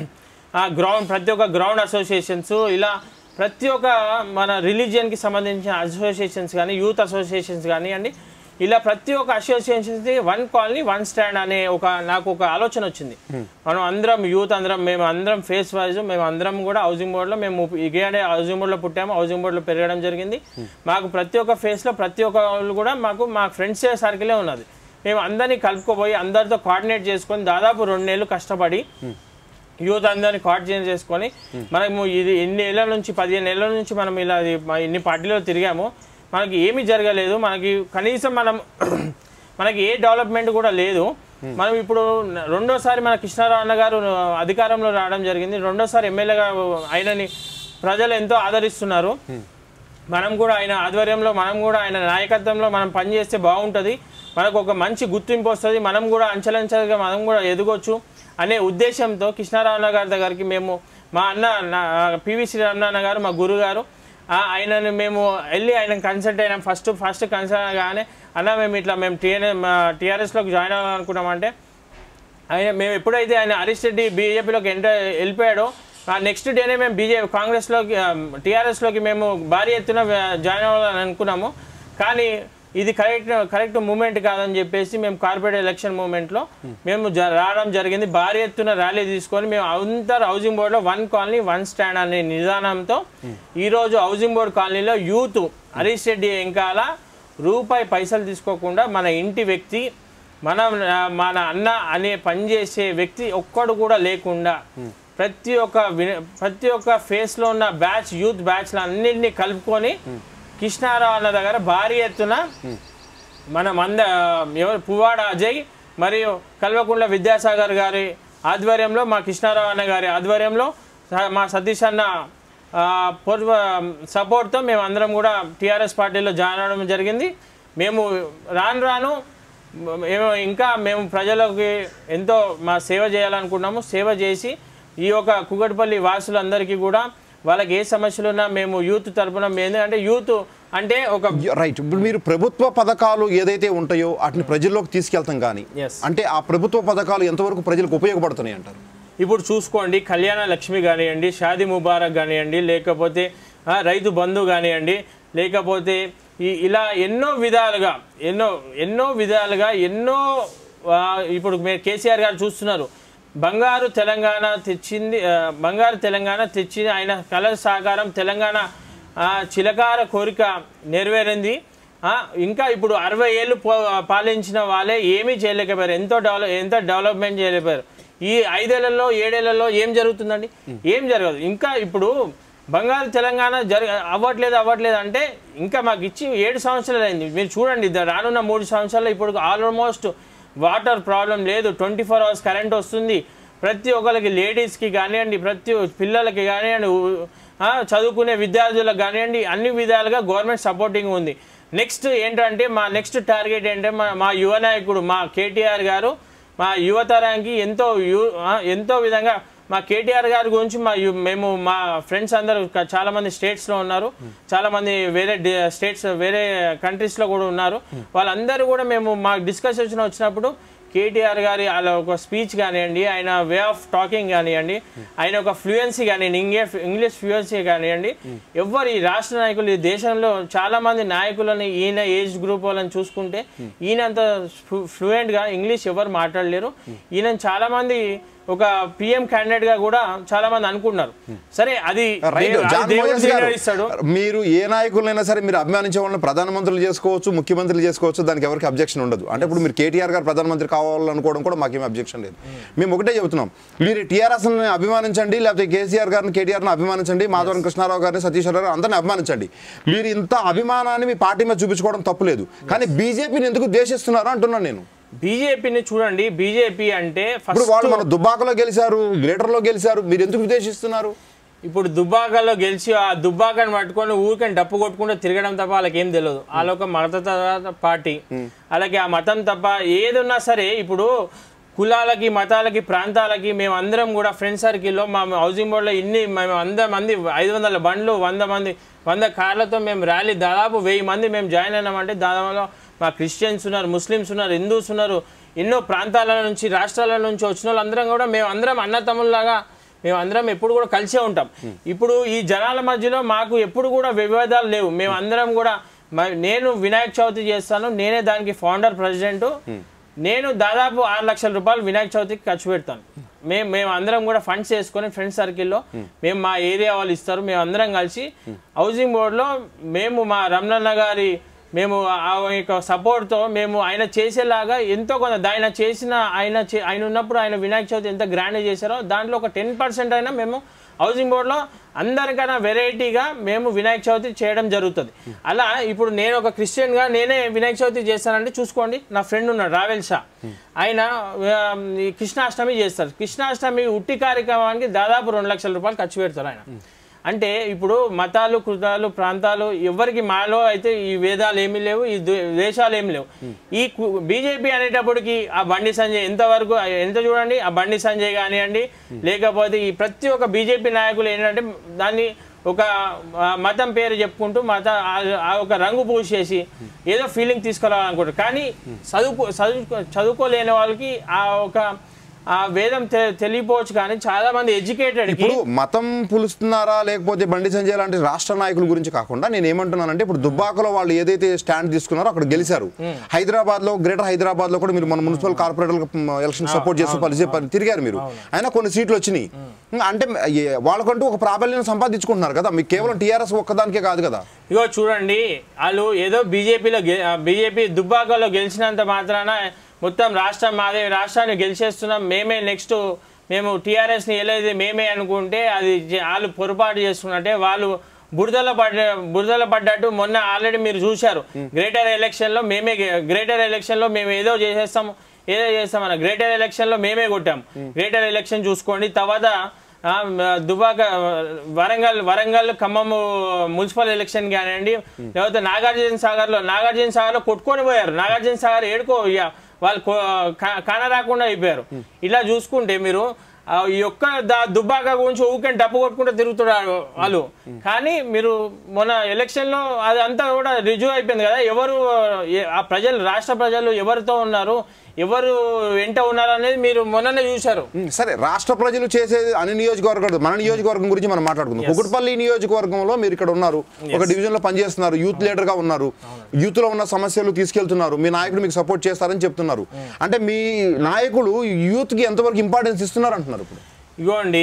ground ప్రతి ఒక్క గ్రౌండ్ అసోసియేషన్స్ ఇలా ప్రతి ఒక్క మన రిలీజియన్కి సంబంధించిన అసోసియేషన్స్ కానీ యూత్ అసోసియేషన్స్ కానీ అండి ఇలా ప్రతి ఒక్క associations one colony one stand అనే ఒక నాకు ఒక ఆలోచన వచ్చింది మనం అందరం యూత్ అందరం మేము అందరం ఫేస్ వైజ్ మేము అందరం కూడా హౌసింగ్ బోర్డులో మేము ఇగేడే హౌసింగ్ బోర్డులో పుట్టాము హౌసింగ్ బోర్డులో పెరగడం జరిగింది మాకు ప్రతి ఒక్క ఫేస్లో ప్రతి ఒక్క వాళ్ళు కూడా మాకు మా ఫ్రెండ్స్ సర్కిలే ఉన్నది మేము అందరినీ కలుపుకోపోయి అందరితో కోఆర్డినేట్ చేసుకొని దాదాపు రెండు నెలలు కష్టపడి యూత్ అందరినీ కోఆర్డినేట్ చేసుకొని మనము ఇది ఎన్ని ఏళ్ళ నుంచి పదిహేను ఏళ్ళ నుంచి మనం ఇలా ఇది మ- ఇన్ని పార్టీలో తిరిగాము మనకి ఏమీ జరగలేదు మనకి కనీసం మనం మనకి ఏ డెవలప్మెంట్ కూడా లేదు మనం ఇప్పుడు న- రెండోసారి మన కృష్ణారావు అన్న గారు అధికారంలో రావడం జరిగింది రెండోసారి ఎమ్మెల్యేగా ఆయనని ప్రజలు ఎంతో ఆదరిస్తున్నారు మనం కూడా ఆయన ఆధ్వర్యంలో మనం కూడా ఆయన నాయకత్వంలో మనం పనిచేస్తే బాగుంటుంది మనకు ఒక మంచి గుర్తింపు వస్తుంది మనం కూడా అంచెలంచెలుగా మనం కూడా ఎదగొచ్చు అనే ఉద్దేశంతో కృష్ణారావు గారి దగ్గరికి మేము మా అన్న నా- పివి శ్రీరామనాన్న గారు మా గురుగారు ఆ, ఆయనను మేము వెళ్ళి ఆయన కన్సల్ట్ అయినాం ఫస్ట్ ఫస్ట్ కన్సల్ట్ కానీ అన్న మేము ఇట్లా మేము టీఎన్ఏ టీఆర్ఎస్లోకి జాయిన్ అవ్వాలనుకున్నామంటే ఆయన మేము ఎప్పుడైతే ఆయన హరీష్ రెడ్డి బీజేపీలోకి ఎంటర్ వెళ్ళిపోయాడో ఆ నెక్స్ట్ డేనే మేము బీజేపీ కాంగ్రెస్లోకి టీఆర్ఎస్లోకి మేము భారీ ఎత్తున జాయిన్ అవ్వాలని అనుకున్నాము కానీ ఇది కరెక్ట్ కరెక్ట్ మూమెంట్ కాదని చెప్పేసి మేము కార్పొరేట్ ఎలక్షన్ మూమెంట్లో మేము జ- రావడం జరిగింది భారీ ఎత్తున ర్యాలీ తీసుకొని మేము అందరు హౌసింగ్ బోర్డులో వన్ కాలనీ వన్ స్టాండ్ అనే నిదానంతో ఈరోజు హౌసింగ్ బోర్డు కాలనీలో యూత్ హరీష్ రెడ్డి వెంకాల రూపాయి పైసలు తీసుకోకుండా మన ఇంటి వ్యక్తి మన మన అన్న అనే పనిచేసే వ్యక్తి ఒక్కడు కూడా లేకుండా ప్రతి ఒక్క వి- ప్రతి ఒక్క ఫేస్ లో ఉన్న బ్యాచ్ యూత్ బ్యాచ్ అన్నింటినీ కలుపుకొని కృష్ణారావు అన్న దగ్గర భారీ ఎత్తున మన మంద ఎవరు పువ్వాడ అజయ్ మరియు కల్వకుంట్ల విద్యాసాగర్ గారి ఆధ్వర్యంలో మా కృష్ణారావు అన్న గారి ఆధ్వర్యంలో స- మా సతీష్ అన్న ఆ, పూర్వ సపోర్ట్తో మేము అందరం కూడా టీఆర్ఎస్ పార్టీలో జాయిన్ అవ్వడం జరిగింది మేము రాను రాను మేము ఇంకా మేము ప్రజలకి ఎంతో మా సేవ చేయాలనుకున్నాము సేవ చేసి ఈ యొక్క కుగటిపల్లి వాసులందరికీ కూడా వాళ్ళకి ఏ సమస్యలు ఉన్నా మేము యూత్ తరపున మేము అంటే యూత్ అంటే ఒక రైట్ ఇప్పుడు మీరు ప్రభుత్వ పథకాలు ఏదైతే ఉంటాయో వాటిని ప్రజల్లోకి తీసుకెళ్తాం కానీ Yes. అంటే ఆ ప్రభుత్వ పథకాలు ఎంతవరకు ప్రజలకు ఉపయోగపడుతున్నాయి అంటారు ఇప్పుడు చూసుకోండి కళ్యాణ లక్ష్మి కానివ్వండి షాది ముబారక్ కానివ్వండి లేకపోతే ఆ, రైతు బంధు కానివ్వండి లేకపోతే ఈ ఇలా ఎన్నో విధాలుగా ఎన్నో ఎన్నో విధాలుగా ఎన్నో ఆ, ఇప్పుడు మీరు కేసీఆర్ గారు చూస్తున్నారు బంగారు తెలంగాణ తెచ్చింది ఆ, బంగారు తెలంగాణ తెచ్చింది ఆయన కళ సాకారం తెలంగాణ ఆ, చిలకార కోరిక నెరవేరింది ఆ, ఇంకా ఇప్పుడు అరవై ఏళ్ళు పో- పాలించిన వాళ్ళే ఏమీ చేయలేకపోయారు ఎంతో డెవలప్ ఎంత డెవలప్మెంట్ చేయలేకపోయారు ఈ ఐదేళ్లలో ఏడేళ్లలో ఏం జరుగుతుందండి ఏం జరగదు ఇంకా ఇప్పుడు బంగారు తెలంగాణ జరగ అవ్వట్లేదు అవ్వట్లేదు అంటే ఇంకా మాకు ఇచ్చి ఏడు సంవత్సరాలు అయింది మీరు చూడండి ద- రానున్న మూడు సంవత్సరాలు ఇప్పుడు ఆల్మోస్ట్ వాటర్ ప్రాబ్లం లేదు ట్వంటీ ఫోర్ అవర్స్ కరెంట్ వస్తుంది ప్రతి ఒక్కరికి లేడీస్కి కానివ్వండి ప్రతి పిల్లలకి కానివ్వండి ఊ- ఆ, చదువుకునే విద్యార్థులకు కానివ్వండి అన్ని విధాలుగా గవర్నమెంట్ సపోర్టింగ్ ఉంది నెక్స్ట్ ఏంటంటే మా నెక్స్ట్ టార్గెట్ ఏంటంటే మా మా యువ నాయకుడు మా కేటీఆర్ గారు మా యువతరానికి ఎంతో యు ఆ, ఎంతో విధంగా మా కేటీఆర్ గారి గురించి మా యు- మేము మా ఫ్రెండ్స్ అందరూ క- చాలా మంది స్టేట్స్లో ఉన్నారు చాలా మంది వేరే డి- స్టేట్స్ వేరే కంట్రీస్లో కూడా ఉన్నారు వాళ్ళందరూ కూడా మేము మా డిస్కషన్ వచ్చినప్పుడు కేటీఆర్ గారి అలా ఒక స్పీచ్ కానివ్వండి ఆయన వే ఆఫ్ టాకింగ్ కానివ్వండి ఆయన ఒక ఫ్లూయెన్సీ కానివ్వండి ఇంగ్లీష్ ఇంగ్లీష్ ఫ్లూయెన్సీ కానివ్వండి ఎవరు ఈ రాష్ట్ర నాయకులు ఈ దేశంలో చాలా మంది నాయకులని ఈయన ఏజ్ గ్రూప్ వాళ్ళని చూసుకుంటే ఈయన అంత ఫ్లూయెంట్గా ఇంగ్లీష్ ఎవరు మాట్లాడలేరు ఈయన చాలా మంది ఒక పిఎం క్యాండిడేట్ గా కూడా చాలా మంది అనుకున్నారు సరే అది రైట్ దే- అది జాన్ దేవుడు మోయస్ గారు, నిర్ణయిస్తాడు మీరు ఏ నాయకులైనా సరే మీరు అభిమానించే వాళ్ళని ప్రధానమంత్రులు చేసుకోవచ్చు ముఖ్యమంత్రులు చేసుకోవచ్చు దానికి ఎవరికి అబ్జెక్షన్ ఉండదు అంటే ఇప్పుడు మీరు కేటీఆర్ గారు ప్రధానమంత్రి కావాలనుకోవడం కూడా మాకేం అబ్జెక్షన్ లేదు మేము ఒకటే చెబుతున్నాం మీరు టీఆర్ఎస్ అభిమానించండి లేకపోతే కేసీఆర్ గారిని కేటీఆర్ని అభిమానించండి మాధవరం కృష్ణారావు గారిని సతీష్ గారు అందరిని అభిమానించండి మీరు ఇంత అభిమానాన్ని మీ పార్టీ మీద చూపించుకోవడం తప్పులేదు కానీ బీజేపీని ఎందుకు ద్వేషిస్తున్నారు అంటున్నాను నేను బీజేపీని చూడండి బీజేపీ అంటే ఇప్పుడు వాళ్ళు ఫస్ట్ మన దుబ్బాకలో గెలిచారు గ్రేటర్లో గెలిచారు మీరు ఎందుకు ద్వేషిస్తున్నారు ఇప్పుడు దుబ్బాకలో గెలిచి ఆ దుబ్బాకని పట్టుకొని ఊరికని డప్పు కొట్టుకుంటూ తిరగడం తప్ప వాళ్ళకి ఏం తెలియదు వాళ్ళ ఒక మత పార్టీ అలాగే ఆ మతం తప్ప ఏదున్నా సరే ఇప్పుడు కులాలకి మతాలకి ప్రాంతాలకి మేము అందరం కూడా ఫ్రెండ్ సర్కిల్లో మా హౌసింగ్ బోర్డులో ఇన్ని మేము వంద మంది ఐదు వందల బండ్లు వంద మంది వంద కార్లతో మేము ర్యాలీ దాదాపు వెయ్యి మంది మేము జాయిన్ అయినామంటే దాదాపు మా క్రిస్టియన్స్ ఉన్నారు ముస్లిమ్స్ ఉన్నారు హిందూస్ ఉన్నారు ఎన్నో ప్రాంతాల నుంచి రాష్ట్రాల నుంచి వచ్చిన వాళ్ళందరం కూడా మేము అందరం అన్నతమ్ముల్లాగా మేము అందరం ఎప్పుడు కూడా కలిసే ఉంటాం ఇప్పుడు ఈ జనాల మధ్యలో మాకు ఎప్పుడు కూడా వివాదాలు లేవు మేము అందరం కూడా మ- నేను వినాయక చవితి చేస్తాను నేనే దానికి ఫౌండర్ ప్రెసిడెంట్ నేను దాదాపు ఆరు లక్షల రూపాయలు వినాయక చవితికి ఖర్చు పెడతాను మేము మేము అందరం కూడా ఫండ్స్ వేసుకొని ఫ్రెండ్ సర్కిల్లో మేము మా ఏరియా వాళ్ళు ఇస్తారు మేము అందరం కలిసి హౌసింగ్ బోర్డులో మేము మా రమణన్న గారి మేము ఆ యొక్క సపోర్ట్తో మేము ఆయన చేసేలాగా ఎంతో కొంత ఆయన చేసిన ఆయన చే- ఆయన ఉన్నప్పుడు ఆయన వినాయక చవితి ఎంత గ్రాండ్ చేశారో దాంట్లో ఒక టెన్ పర్సెంట్ అయినా మేము హౌసింగ్ బోర్డులో అందరికన్నా వెరైటీగా మేము వినాయక చవితి చేయడం జరుగుతుంది అలా ఇప్పుడు నేను ఒక క్రిస్టియన్గా నేనే వినాయక చవితి చేస్తానంటే చూసుకోండి నా ఫ్రెండ్ ఉన్నాడు రావెల్ షా ఆయన ఆ, ఈ కృష్ణాష్టమి చేస్తారు కృష్ణాష్టమి ఉట్టి కార్యక్రమానికి దాదాపు రెండు లక్షల రూపాయలు ఖర్చు పెడతారు ఆయన అంటే ఇప్పుడు మతాలు కృతాలు ప్రాంతాలు ఎవరికి మాలో అయితే ఈ వేదాలు ఏమీ లేవు ఈ ద్వే- దేశాలు ఏమి లేవు ఈ బీజేపీ అనేటప్పటికి ఆ బండి సంజయ్ ఎంతవరకు ఎంత చూడండి ఆ బండి సంజయ్ కానివ్వండి లేకపోతే ఈ ప్రతి ఒక్క బీజేపీ నాయకులు ఏంటంటే దాన్ని ఒక ఆ, మతం పేరు చెప్పుకుంటూ మత ఆ- ఆ ఒక రంగు పూసేసి ఏదో ఫీలింగ్ తీసుకురావాలనుకుంటారు కానీ చదువుకో చదువుకో చదువుకోలేని వాళ్ళకి ఆ ఒక ఆ వేదం తె- తెలియపోవచ్చు కానీ చాలా మంది ఎడ్యుకేటెడ్ ఇప్పుడు మతం పులుస్తున్నారా లేకపోతే బండి సంజయ్ లాంటి రాష్ట్ర నాయకుల గురించి కాకుండా నేను ఏమంటున్నానంటే ఇప్పుడు దుబ్బాకలో వాళ్ళు ఏదైతే స్టాండ్ తీసుకున్నారో అక్కడ గెలిచారు హైదరాబాద్ లో గ్రేటర్ హైదరాబాద్ లో కూడా మీరు మన మున్సిపల్ కార్పొరేటర్ ఎలక్షన్ సపోర్ట్ చేస్తూ పరిచయ పరి- తిరిగారు మీరు అయినా కొన్ని సీట్లు వచ్చినాయి అంటే ఏ- వాళ్ళకంటూ ఒక ప్రాబల్యం సంపాదించుకుంటున్నారు కదా మీకు కేవలం టీఆర్ఎస్ ఒక్కదానికే కాదు కదా ఇగో చూడండి వాళ్ళు ఏదో బీజేపీలో బీజేపీ దుబ్బాకలో గెలిచినంత మాత్రాన మొత్తం రాష్ట్రం మాదే రాష్ట్రాన్ని గెలిచేస్తున్నాం మేమే నెక్స్ట్ మేము టీఆర్ఎస్ని ఏలేదు మేమే అనుకుంటే అది జ- వాళ్ళు పొరపాటు చేస్తున్నట్టే వాళ్ళు బురదలో పడ్డ బురదలో పడ్డట్టు మొన్న ఆల్రెడీ మీరు చూశారు గ్రేటర్ ఎలక్షన్లో మేమే గ్రేటర్ ఎలక్షన్లో మేము ఏదో చేసేస్తాం ఏదో చేస్తామన్న గ్రేటర్ ఎలక్షన్లో మేమే కొట్టాం గ్రేటర్ ఎలక్షన్ చూసుకోండి తర్వాత ఆ, మ- దుబాక వరంగల్ వరంగల్ ఖమ్మం మున్సిపల్ ఎలక్షన్ కానివ్వండి లేకపోతే నాగార్జున సాగర్లో నాగార్జున సాగర్లో కొట్టుకొని పోయారు నాగార్జున సాగర్ ఏడుకో ఇక వాళ్ళు కో- కా- కాన రాకుండా అయిపోయారు ఇలా చూసుకుంటే మీరు ఆ, ఈ యొక్క దా- దుబ్బాక గురించి ఊరికే డప్పు కొట్టుకుంటూ తిరుగుతున్నారు వాళ్ళు కానీ మీరు మొన్న ఎలక్షన్లో అది అంతా కూడా రుజువు అయిపోయింది కదా ఎవరు ఏ- ఆ ప్రజలు రాష్ట్ర ప్రజలు ఎవరితో ఉన్నారు ఎవరు వెంట ఉన్నారు అనేది మీరు మొన్ననే చూశారు ఉమ్, సరే రాష్ట్ర ప్రజలు చేసేది అన్ని నియోజకవర్గాలు మన నియోజకవర్గం గురించి మనం మాట్లాడుకుందాం కుకుట్పల్లి నియోజకవర్గంలో మీరు ఇక్కడ ఉన్నారు ఒక డివిజన్ లో పనిచేస్తున్నారు యూత్ లీడర్ గా ఉన్నారు యూత్ లో ఉన్న సమస్యలు తీసుకెళ్తున్నారు మీ నాయకుడు మీకు సపోర్ట్ చేస్తారని చెప్తున్నారు అంటే మీ నాయకులు యూత్ కి ఎంతవరకు ఇంపార్టెన్స్ ఇస్తున్నారు అంటున్నారు ఇప్పుడు ఇగోండి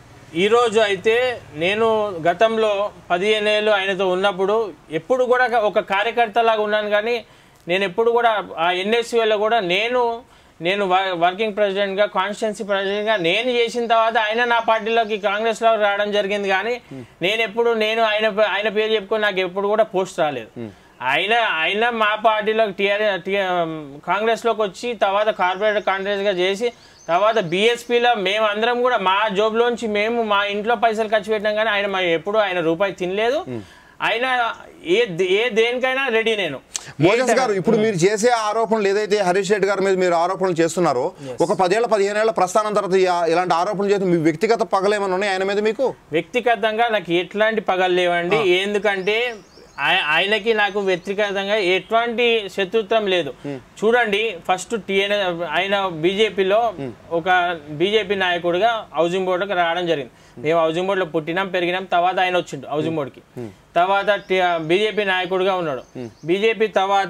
ఈరోజు అయితే నేను గతంలో పదిహేను ఏళ్ళు ఆయనతో ఉన్నప్పుడు ఎప్పుడు కూడా ఒక కార్యకర్తలాగా ఉన్నాను కానీ నేను ఎప్పుడు కూడా ఆ ఎన్ఎస్సీలో కూడా నేను నేను వ- వర్కింగ్ ప్రెసిడెంట్గా కాన్స్టిట్యున్సీ ప్రెసిడెంట్గా నేను చేసిన తర్వాత ఆయన నా పార్టీలోకి కాంగ్రెస్లో రావడం జరిగింది కానీ నేను ఎప్పుడు నేను ఆయన పే- ఆయన పేరు చెప్పుకొని నాకు ఎప్పుడు కూడా పోస్ట్ రాలేదు ఆయన ఆయన మా పార్టీలో టీఆర్ కాంగ్రెస్లోకి వచ్చి తర్వాత కార్పొరేటర్ కాంగ్రెస్గా చేసి తర్వాత బీఎస్పీలో మేము అందరం కూడా మా జోబులోంచి మేము మా ఇంట్లో పైసలు ఖర్చు పెట్టినాం కానీ ఆయన మా ఎప్పుడు ఆయన రూపాయి తినలేదు ఆయన ఏ ఏ దేనికైనా రెడీ నేను మోజస్ గారు ఇప్పుడు మీరు చేసే ఆరోపణలు ఏదైతే హరీష్ రెడ్డి గారి మీద మీరు ఆరోపణలు చేస్తున్నారో ఒక పదేళ్ల పదిహేను ఏళ్ల ప్రస్థానం తర్వాత ఈ- ఇలాంటి ఆరోపణలు చేస్తే మీ వ్యక్తిగత పగలేమన్నా ఉన్నాయి ఆయన మీద మీకు వ్యక్తిగతంగా నాకు ఎట్లాంటి పగలు లేవండి ఎందుకంటే ఆయ- ఆయనకి నాకు వ్యక్తిగతంగా ఎటువంటి శత్రుత్వం లేదు చూడండి ఫస్ట్ టీఎన్ ఆయన బీజేపీలో ఒక బీజేపీ నాయకుడిగా హౌసింగ్ బోర్డుకి రావడం జరిగింది మేము హౌసింగ్ బోర్డులో పుట్టినాం పెరిగినాం తర్వాత ఆయన వచ్చిండు హౌసింగ్ బోర్డుకి తర్వాత బీజేపీ నాయకుడిగా ఉన్నాడు బీజేపీ తర్వాత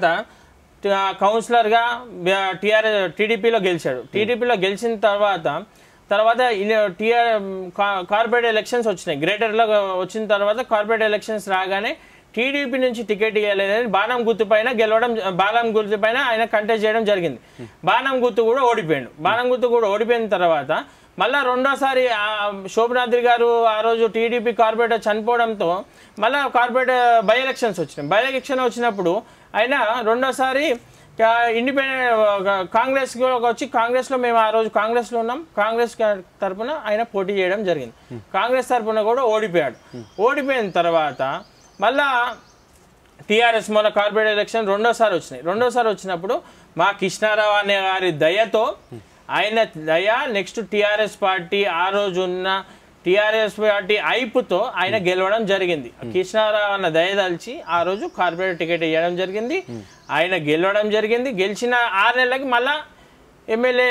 కౌన్సిలర్గా టీఆర్ఎస్ టీడీపీలో గెలిచాడు టీడీపీలో గెలిచిన తర్వాత తర్వాత టీఆర్ కార్పొరేట్ ఎలక్షన్స్ వచ్చినాయి గ్రేటర్లో వచ్చిన తర్వాత కార్పొరేట్ ఎలక్షన్స్ రాగానే టీడీపీ నుంచి టికెట్ ఇవ్వలేదని బాణం గుర్తు పైన గెలవడం బాణం గుర్తు పైన ఆయన కంటెస్ట్ చేయడం జరిగింది బాణం గుర్తు కూడా ఓడిపోయాడు బాణం గుర్తు కూడా ఓడిపోయిన తర్వాత మళ్ళా రెండోసారి ఆ శోభనాద్రి గారు ఆ రోజు టీడీపీ కార్పొరేటర్ చనిపోవడంతో మళ్ళా కార్పొరేట్ బై ఎలక్షన్స్ వచ్చినాయి బై ఎలక్షన్ వచ్చినప్పుడు ఆయన రెండోసారి ఇండిపెండెంట్ కాంగ్రెస్ వచ్చి కాంగ్రెస్లో మేము ఆ రోజు కాంగ్రెస్లో ఉన్నాం కాంగ్రెస్ తరపున ఆయన పోటీ చేయడం జరిగింది కాంగ్రెస్ తరపున కూడా ఓడిపోయాడు ఓడిపోయిన తర్వాత మళ్ళా టీఆర్ఎస్ మొన్న కార్పొరేట్ ఎలక్షన్ రెండోసారి వచ్చినాయి రెండోసారి వచ్చినప్పుడు మా కృష్ణారావు అనే గారి దయతో ఆయన దయ నెక్స్ట్ టీఆర్ఎస్ పార్టీ ఆ రోజు ఉన్న టీఆర్ఎస్ పార్టీ ఐపుతో ఆయన గెలవడం జరిగింది కృష్ణారావు అన్న దయదలిచి ఆ రోజు కార్పొరేట్ టికెట్ ఇవ్వడం జరిగింది ఆయన గెలవడం జరిగింది గెలిచిన ఆరు నెలలకి మళ్ళా ఎమ్మెల్యే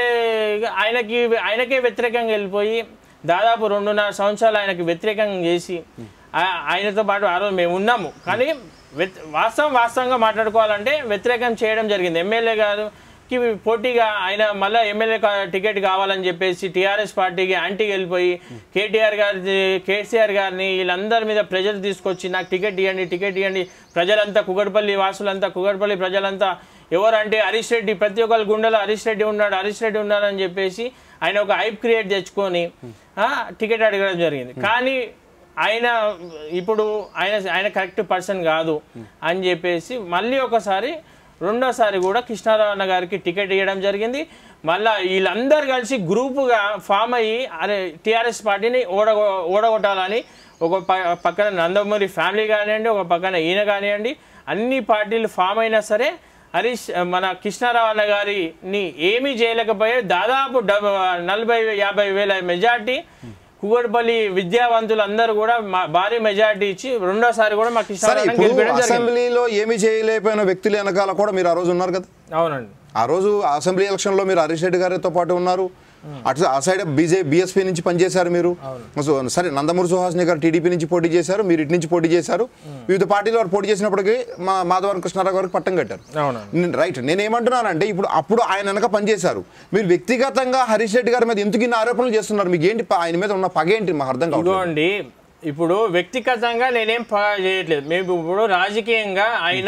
ఆయనకి ఆయనకే వ్యతిరేకంగా వెళ్ళిపోయి దాదాపు రెండున్నర సంవత్సరాలు ఆయనకి వ్యతిరేకంగా చేసి ఆ- ఆయనతో పాటు ఆ రోజు మేము ఉన్నాము కానీ వ్యత్- వాస్తవం వాస్తవంగా మాట్లాడుకోవాలంటే వ్యతిరేకం చేయడం జరిగింది ఎమ్మెల్యే గారుకి పోటీగా ఆయన మళ్ళీ ఎమ్మెల్యే కా- టికెట్ కావాలని చెప్పేసి టీఆర్ఎస్ పార్టీకి యాంటీ వెళ్ళిపోయి కేటీఆర్ గారి కేసీఆర్ గారిని వీళ్ళందరి మీద ప్రెజర్ తీసుకొచ్చి నాకు టికెట్ ఇవ్వండి టికెట్ ఇవ్వండి ప్రజలంతా కుగడ్పల్లి వాసులంతా కుగడ్పల్లి ప్రజలంతా ఎవరంటే హరీష్ రెడ్డి ప్రతి ఒక్కరి గుండెలో హరీష్ రెడ్డి ఉన్నాడు హరీష్ రెడ్డి ఉన్నాడు అని చెప్పేసి ఆయన ఒక హైప్ క్రియేట్ తెచ్చుకొని ఆ, టికెట్ అడగడం జరిగింది కానీ ఆయన ఇప్పుడు ఆయన ఆయన కరెక్ట్ పర్సన్ కాదు అని చెప్పేసి మళ్ళీ ఒకసారి రెండోసారి కూడా కృష్ణారావు అన్న గారికి టికెట్ ఇవ్వడం జరిగింది మళ్ళా వీళ్ళందరూ కలిసి గ్రూపుగా ఫామ్ అయ్యి అరే టీఆర్ఎస్ పార్టీని ఓడ ఓడగొట్టాలని ఒక ప- పక్కన నందమూరి ఫ్యామిలీ కానివ్వండి ఒక పక్కన ఈయన కానివ్వండి అన్ని పార్టీలు ఫామ్ అయినా సరే హరీష్ మన కృష్ణారావు అన్న గారిని ఏమీ చేయలేకపోయే దాదాపు డబ నలభై యాభై వేల మెజార్టీ కుగడ్పల్లి విద్యావంతులు అందరూ కూడా మా- భారీ మెజార్టీ ఇచ్చి రెండోసారి కూడా మా సరే కృష్ణారావు అన్నని ఇప్పుడు గెలిపించడం జరిగింది అసెంబ్లీలో ఏమీ చేయలేకపోయిన వ్యక్తుల వెనకాల కూడా మీరు ఆ రోజు ఉన్నారు కదా అవునండి ఆ రోజు అసెంబ్లీ ఎలక్షన్లో మీరు హరీష్ రెడ్డి గారితో పాటు ఉన్నారు అటు ఆ సైడ్ బీజే బీఎస్పీ నుంచి పనిచేశారు మీరు సో సరే నందమూరి సుహాసిని గారు టీడీపీ నుంచి పోటీ చేశారు మీరు ఇటు నుంచి పోటీ చేశారు వివిధ పార్టీలు వారు పోటీ చేసినప్పటికీ మా మాధవరం కృష్ణారావు గారికి పట్టం కట్టారు అవునండి నేను- రైట్ నేను ఏమంటున్నానంటే ఇప్పుడు అప్పుడు ఆయన వెనక పనిచేశారు మీరు వ్యక్తిగతంగా హరీష్ రెడ్డి గారి మీద ఎందుకు ఇన్ని ఆరోపణలు చేస్తున్నారు మీకు ఏంటి ప- ఆయన మీద ఉన్న పగ ఏంటి మాకు అర్థం కావట్లేదు ఇదిగోండి ఇప్పుడు వ్యక్తిగతంగా నేనేం ప- చేయట్లేదు మేము ఇప్పుడు రాజకీయంగా ఆయన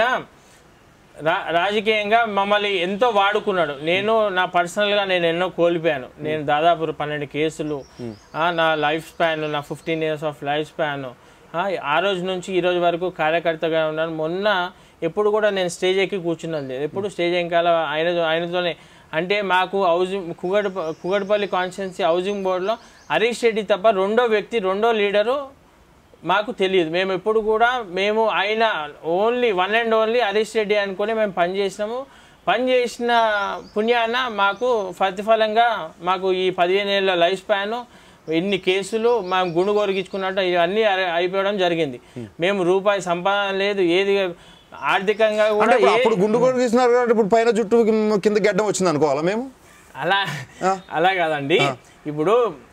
రా రాజకీయంగా మమ్మల్ని ఎంతో వాడుకున్నాడు నేను నా పర్సనల్గా నేను ఎన్నో కోల్పోయాను నేను దాదాపు పన్నెండు కేసులు ఆ, నా లైఫ్ స్పాన్ నా fifteen years of life span ఆ రోజు నుంచి ఈ రోజు వరకు కార్యకర్తగా ఉన్నాను మొన్న ఎప్పుడు కూడా నేను స్టేజ్ ఎక్కి కూర్చున్నది లేదు ఎప్పుడు స్టేజ్ ఎక్కాల ఆయన ఆయనతోనే అంటే మాకు హౌసింగ్ కుగడ కుగడపల్లి కాన్స్టిట్యున్సీ హౌసింగ్ బోర్డులో హరీష్ రెడ్డి తప్ప రెండో వ్యక్తి రెండో లీడరు మాకు తెలియదు మేము ఎప్పుడు కూడా మేము ఆయన only one and only Harish Reddy అనుకొని మేము పనిచేసినాము పనిచేసిన పుణ్యాన మాకు ప్రతిఫలంగా మాకు ఈ పదిహేను ఏళ్ళ లైఫ్ స్పాన్ ఇన్ని కేసులు మేము గుండు కొరిగించుకున్నట్టు ఇవన్నీ అయి- అయిపోవడం జరిగింది మేము రూపాయి సంపాదన లేదు ఏది ఆర్థికంగా అంటే కూడా ఇప్పుడు ఏ- అప్పుడు గుండు కూడా తీసినారు కాబట్టి ఇప్పుడు పైన జుట్టు కింద గడ్డం వచ్చింది అనుకోవాలా మేము అలా అలా కాదండి ఇప్పుడు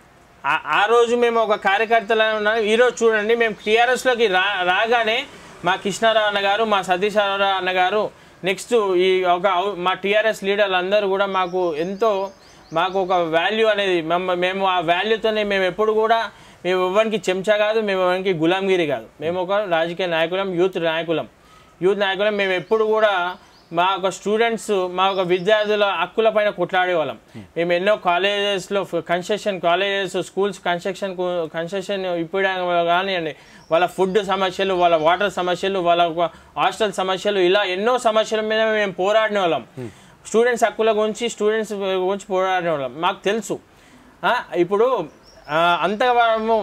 ఆ- ఆ రోజు మేము ఒక కార్యకర్తలు ఉన్నాం ఈరోజు చూడండి మేము టీఆర్ఎస్లోకి రా రాగానే మా కృష్ణారావు అన్న గారు మా సతీశ్వరరావు అన్న గారు నెక్స్ట్ ఈ ఒక ఔ- మా టీఆర్ఎస్ లీడర్లు అందరూ కూడా మాకు ఎంతో మాకు ఒక వాల్యూ అనేది మేము మేము ఆ వాల్యూతోనే మేము ఎప్పుడు కూడా మేము ఎవరికి చెంచా కాదు మేము ఎవరికి గులాంగిరి కాదు మేము ఒక రాజకీయ నాయకులం యూత్ నాయకులం యూత్ నాయకులం మేము ఎప్పుడు కూడా మా ఒక స్టూడెంట్స్ మా ఒక విద్యార్థుల హక్కుల పైన కొట్లాడే వాళ్ళం మేము ఎన్నో కాలేజెస్లో construction colleges schools construction construction ఇప్పడానికి కానివ్వండి వాళ్ళ ఫుడ్ సమస్యలు వాళ్ళ వాటర్ సమస్యలు వాళ్ళ ఒక హాస్టల్ సమస్యలు ఇలా ఎన్నో సమస్యల మీద మేము పోరాడిన వాళ్ళం స్టూడెంట్స్ హక్కుల గురించి స్టూడెంట్స్ గురించి పోరాడిన వాళ్ళం మాకు తెలుసు ఆ, ఇప్పుడు ఆ, అంతవరము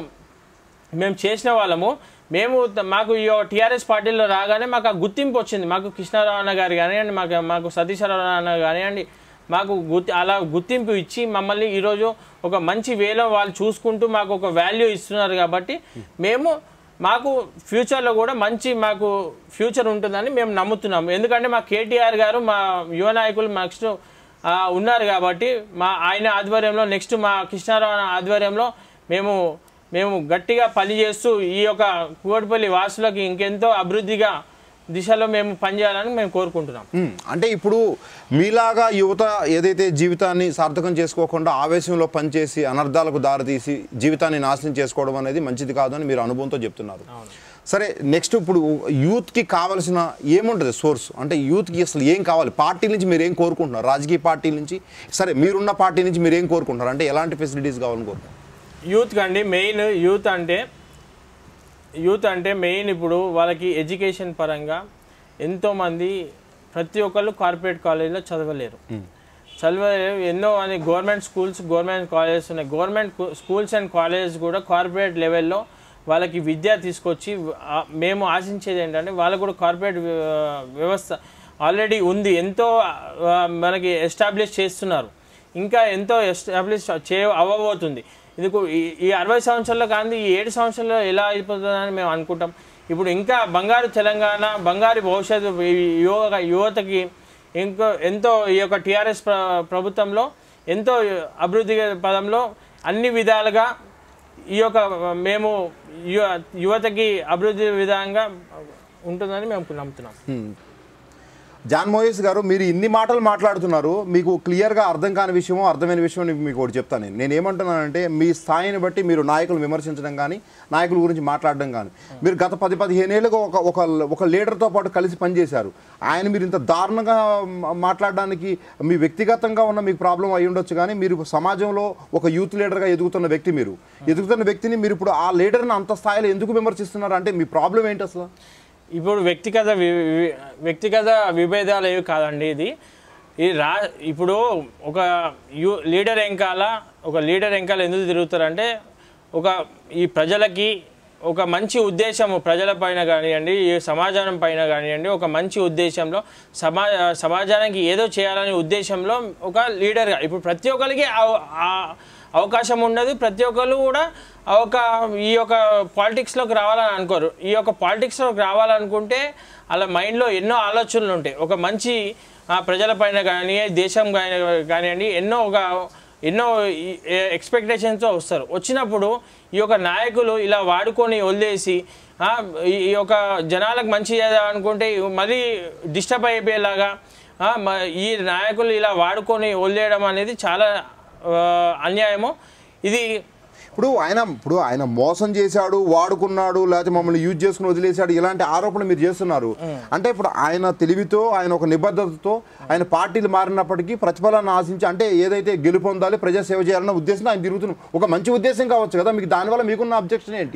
మేము చేసిన వాళ్ళము మేము త- మాకు ఈ టీఆర్ఎస్ పార్టీలో రాగానే మాకు ఆ గుర్తింపు వచ్చింది మాకు కృష్ణారావు అన్న గారు కానివ్వండి మాకు మాకు సతీశ్వరరావు అన్న కానివ్వండి మాకు గుర్తి అలా గుర్తింపు ఇచ్చి మమ్మల్ని ఈరోజు ఒక మంచి వేలో వాళ్ళు చూసుకుంటూ మాకు ఒక వాల్యూ ఇస్తున్నారు కాబట్టి మేము మాకు ఫ్యూచర్లో కూడా మంచి మాకు ఫ్యూచర్ ఉంటుందని మేము నమ్ముతున్నాము ఎందుకంటే మా కేటీఆర్ గారు మా యువ నాయకులు నెక్స్ట్ ఉన్నారు కాబట్టి మా ఆయన ఆధ్వర్యంలో నెక్స్ట్ మా కృష్ణారావు అన్న ఆధ్వర్యంలో మేము మేము గట్టిగా పనిచేస్తూ ఈ యొక్క కూవటిపల్లి వాసులకి ఇంకెంతో అభివృద్ధిగా దిశలో మేము పనిచేయాలని మేము కోరుకుంటున్నాం ఉమ్, అంటే ఇప్పుడు మీలాగా యువత ఏదైతే జీవితాన్ని సార్థకం చేసుకోకుండా ఆవేశంలో పనిచేసి అనర్థాలకు దారితీసి జీవితాన్ని నాశనం చేసుకోవడం అనేది మంచిది కాదు అని మీరు అనుభవంతో చెప్తున్నారు సరే నెక్స్ట్ ఇప్పుడు యూత్కి కావాల్సిన ఏముంటుంది సోర్స్ అంటే యూత్కి అసలు ఏం కావాలి పార్టీ నుంచి మీరు ఏం కోరుకుంటున్నారు రాజకీయ పార్టీ నుంచి సరే మీరున్న పార్టీ నుంచి మీరు ఏం కోరుకుంటున్నారు అంటే ఎలాంటి ఫెసిలిటీస్ కావాలని కోరుకుంటున్నారు యూత్ కండి మెయిన్ యూత్ అంటే యూత్ అంటే మెయిన్ ఇప్పుడు వాళ్ళకి ఎడ్యుకేషన్ పరంగా ఎంతోమంది ప్రతి ఒక్కళ్ళు కార్పొరేట్ కాలేజీలో చదవలేరు చదవలేరు ఎన్నో అని గవర్నమెంట్ స్కూల్స్ గవర్నమెంట్ కాలేజెస్ ఉన్నాయి గవర్నమెంట్ స్కూల్స్ అండ్ కాలేజెస్ కూడా కార్పొరేట్ లెవెల్లో వాళ్ళకి విద్య తీసుకొచ్చి ఆ, మేము ఆశించేది ఏంటంటే వాళ్ళకు కూడా కార్పొరేట్ వ్య- వ్యవస్థ ఆల్రెడీ ఉంది ఎంతో ఆ, మనకి ఎస్టాబ్లిష్ చేస్తున్నారు ఇంకా ఎంతో ఎస్టాబ్లిష్ చే అవ్వబోతుంది ఎందుకు ఈ- ఈ అరవై సంవత్సరాల్లో కానీ ఈ ఏడు సంవత్సరాల్లో ఎలా అయిపోతుందని మేము అనుకుంటాం ఇప్పుడు ఇంకా బంగారు తెలంగాణ బంగారు భవిష్యత్తు ఈ యువ యువతకి ఇంకో ఎంతో ఈ యొక్క టీఆర్ఎస్ ప్ర ప్రభుత్వంలో ఎంతో అభివృద్ధి పదంలో అన్ని విధాలుగా ఈ యొక్క మేము యువ యువతకి అభివృద్ధి విధంగా ఉంటుందని మేము నమ్ముతున్నాం జాన్ మోయిస్ గారు మీరు ఇన్ని మాటలు మాట్లాడుతున్నారు మీకు క్లియర్గా అర్థం కాని విషయమో అర్థమైన విషయం నేను మీకు ఒకటి చెప్తాను నేను నేను ఏమంటున్నానంటే మీ స్థాయిని బట్టి మీరు నాయకులు విమర్శించడం కానీ నాయకుల గురించి మాట్లాడడం కానీ మీరు గత పది పదిహేను ఏళ్ళుగా ఒక ఒక ఒక లీడర్తో పాటు కలిసి పనిచేశారు ఆయన మీరు ఇంత దారుణంగా మా- మాట్లాడడానికి మీ వ్యక్తిగతంగా ఉన్న మీకు ప్రాబ్లం అయి ఉండొచ్చు కానీ మీరు సమాజంలో ఒక యూత్ లీడర్గా ఎదుగుతున్న వ్యక్తి మీరు ఎదుగుతున్న వ్యక్తిని మీరు ఇప్పుడు ఆ లీడర్ని అంత స్థాయిలో ఎందుకు విమర్శిస్తున్నారు అంటే మీ ప్రాబ్లం ఏంటి అసలు ఇప్పుడు వ్యక్తిగత వి- వి- వ్యక్తిగత విభేదాలు ఏవి కాదండి ఇది ఈ రా ఇప్పుడు ఒక యూ లీడర్ వెంకాల ఒక లీడర్ వెంకాల ఎందుకు తిరుగుతారంటే ఒక ఈ ప్రజలకి ఒక మంచి ఉద్దేశము ప్రజల పైన కానివ్వండి ఈ సమాజం పైన కానివ్వండి ఒక మంచి ఉద్దేశంలో సమా సమాజానికి ఏదో చేయాలనే ఉద్దేశంలో ఒక లీడర్గా ఇప్పుడు ప్రతి ఒక్కరికి ఆ- ఆ- అవకాశం ఉండదు ప్రతి ఒక్కరు కూడా ఒక ఈ యొక్క పాలిటిక్స్లోకి రావాలని అనుకోరు ఈ యొక్క పాలిటిక్స్లోకి రావాలనుకుంటే అలా మైండ్లో ఎన్నో ఆలోచనలు ఉంటాయి ఒక మంచి ఆ, ప్రజల పైన కానీ దేశం కానీ కానివ్వండి ఎన్నో ఒక ఎన్నో ఎక్స్పెక్టేషన్స్తో వస్తారు వచ్చినప్పుడు ఈ యొక్క నాయకులు ఇలా వాడుకొని వదిలేసి ఆ, ఈ ఈ యొక్క జనాలకు మంచి చేద్దాం అనుకుంటే మరీ డిస్టర్బ్ అయిపోయేలాగా ఆ, మ- ఈ నాయకులు ఇలా వాడుకొని వదిలేయడం అనేది చాలా ఆ, అన్యాయము ఇది ఇప్పుడు ఆయన ఇప్పుడు ఆయన మోసం చేశాడు వాడుకున్నాడు లేకపోతే మమ్మల్ని యూజ్ చేసుకుని వదిలేశాడు ఇలాంటి ఆరోపణ మీరు చేస్తున్నారు అంటే ఇప్పుడు ఆయన తెలివితో ఆయన ఒక నిబద్ధతతో ఆయన పార్టీలు మారినప్పటికీ ప్రతిఫలాన్ని ఆశించి అంటే ఏదైతే గెలుపొందాలి ప్రజా సేవ చేయాలన్న ఉద్దేశంతో ఆయన తిరుగుతున్నాం ఒక మంచి ఉద్దేశం కావచ్చు కదా మీకు దానివల్ల మీకున్న అబ్జెక్షన్ ఏంటి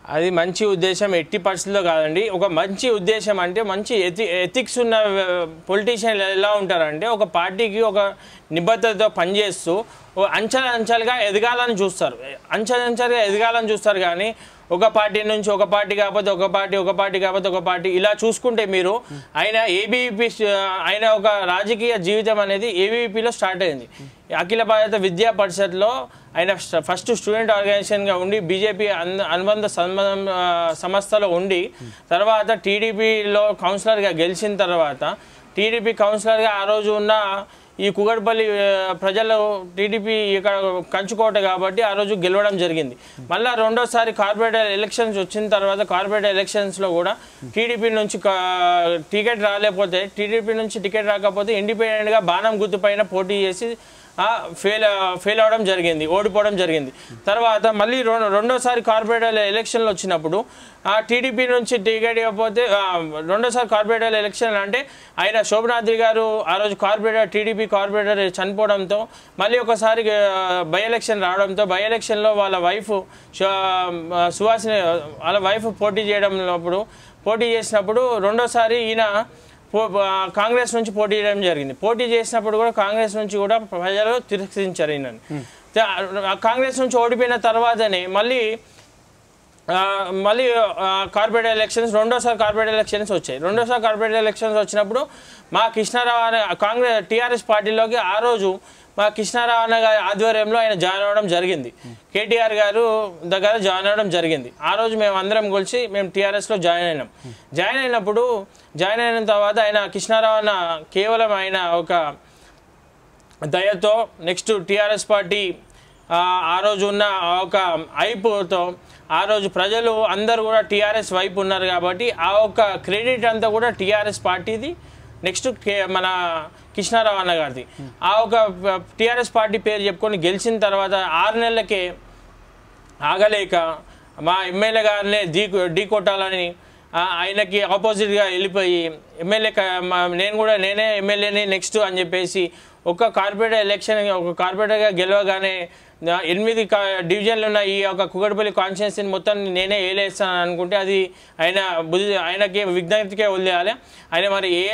అది మంచి ఉద్దేశం ఎట్టి పరిస్థితుల్లో కాదండి ఒక మంచి ఉద్దేశం అంటే మంచి ఎథి ఎథిక్స్ ఉన్న పొలిటీషియన్లు ఎలా ఉంటారంటే ఒక పార్టీకి ఒక నిబద్ధతతో పనిచేస్తూ ఓ అంచెల అంచెలుగా ఎదగాలని చూస్తారు అంచెల అంచెలుగా ఎదగాలని చూస్తారు కానీ ఒక పార్టీ నుంచి ఒక పార్టీ కాకపోతే ఒక పార్టీ ఒక పార్టీ కాకపోతే ఒక పార్టీ ఇలా చూసుకుంటే మీరు ఆయన ఏబీవీపీ ఆయన ఒక రాజకీయ జీవితం అనేది ఏబీవీపీలో స్టార్ట్ అయింది అఖిల భారత విద్యా పరిషత్లో ఆయన ఫస్ట్- ఫస్ట్ స్టూడెంట్ ఆర్గనైజేషన్గా ఉండి బీజేపీ అన్- అనుబంధ సంబంధం ఆ, సంస్థలో ఉండి తర్వాత టీడీపీలో కౌన్సిలర్గా గెలిచిన తర్వాత టీడీపీ కౌన్సిలర్గా ఆ రోజు ఉన్న ఈ కుగడ్పల్లి ఆ, ప్రజలు టీడీపీ ఇక్కడ కంచుకోట కాబట్టి ఆ రోజు గెలవడం జరిగింది మళ్ళీ రెండోసారి కార్పొరేటర్ ఎలక్షన్స్ వచ్చిన తర్వాత కార్పొరేటర్ ఎలక్షన్స్లో కూడా టీడీపీ నుంచి కా- టికెట్ రాలేకపోతే టీడీపీ నుంచి టికెట్ రాకపోతే ఇండిపెండెంట్గా బాణం గుర్తు పైన పోటీ చేసి ఆ, ఫెయిల్ ఫెయిల్ అవడం జరిగింది ఓడిపోవడం జరిగింది తర్వాత మళ్ళీ రెం- రెండోసారి కార్పొరేటర్ ఎలక్షన్లు వచ్చినప్పుడు ఆ టీడీపీ నుంచి టికెట్ ఇవ్వకపోతే ఆ, రెండోసారి కార్పొరేటర్ ఎలక్షన్ అంటే ఆయన శోభనాద్రి గారు ఆ రోజు కార్పొరేటర్ టీడీపీ కార్పొరేటర్ చనిపోవడంతో మళ్ళీ ఒకసారి బై ఎలక్షన్ రావడంతో బై ఎలక్షన్లో వాళ్ళ వైఫ్ సుహాసిని వాళ్ళ వైఫ్ పోటీ చేయడంలో పోటీ చేసినప్పుడు రెండోసారి ఈయన పో- ఆ, కాంగ్రెస్ నుంచి పోటీ చేయడం జరిగింది పోటీ చేసినప్పుడు కూడా కాంగ్రెస్ నుంచి కూడా ప్రజలు తిరస్కరించారు ఈయనని త- ఆ కాంగ్రెస్ నుంచి ఓడిపోయిన తర్వాతనే మళ్ళీ ఆ, మళ్ళీ ఆ, కార్పొరేట్ ఎలక్షన్స్ రెండోసారి కార్పొరేట్ ఎలక్షన్స్ వచ్చాయి రెండోసారి కార్పొరేట్ ఎలక్షన్స్ వచ్చినప్పుడు మా కృష్ణారావు అనే కాంగ్రెస్ టీఆర్ఎస్ పార్టీలోకి ఆ రోజు మా కృష్ణారావు అన్న గారి ఆధ్వర్యంలో ఆయన జాయిన్ అవ్వడం జరిగింది కేటీఆర్ గారు దగ్గర జాయిన్ అవ్వడం జరిగింది ఆ రోజు మేము అందరం కలిసి మేము టీఆర్ఎస్లో జాయిన్ అయినాం జాయిన్ అయినప్పుడు జాయిన్ అయిన తర్వాత ఆయన కృష్ణారావు అన్న కేవలం ఆయన ఒక దయతో నెక్స్ట్ టీఆర్ఎస్ పార్టీ ఆ, ఆ రోజు ఉన్న ఒక ఐపుతో ఆ రోజు ప్రజలు అందరూ కూడా టీఆర్ఎస్ వైపు ఉన్నారు కాబట్టి ఆ ఒక క్రెడిట్ అంతా కూడా టీఆర్ఎస్ పార్టీది నెక్స్ట్ కే మన కృష్ణారావు అన్న గారిది ఆ ఒక టీఆర్ఎస్ పార్టీ పేరు చెప్పుకొని గెలిచిన తర్వాత ఆరు నెలలకే ఆగలేక మా ఎమ్మెల్యే గారిని ఢీ ఢీ కొట్టాలని ఆ, ఆయనకి ఆపోజిట్గా వెళ్ళిపోయి ఎమ్మెల్యే క- మా- నేను కూడా నేనే ఎమ్మెల్యేని నెక్స్ట్ అని చెప్పేసి ఒక కార్పొరేటర్ ఎలక్షన్ ఒక కార్పొరేటర్గా గెలవగానే నా- ఎనిమిది కా డివిజన్లు ఉన్న ఈ యొక్క కుగడపల్లి కాన్స్టిట్యున్సీని మొత్తం నేనే ఏలేస్తాను అనుకుంటే అది ఆయన బుద్ధి ఆయనకి విజ్ఞప్తికే వదిలేయాలి ఆయన మరి ఏ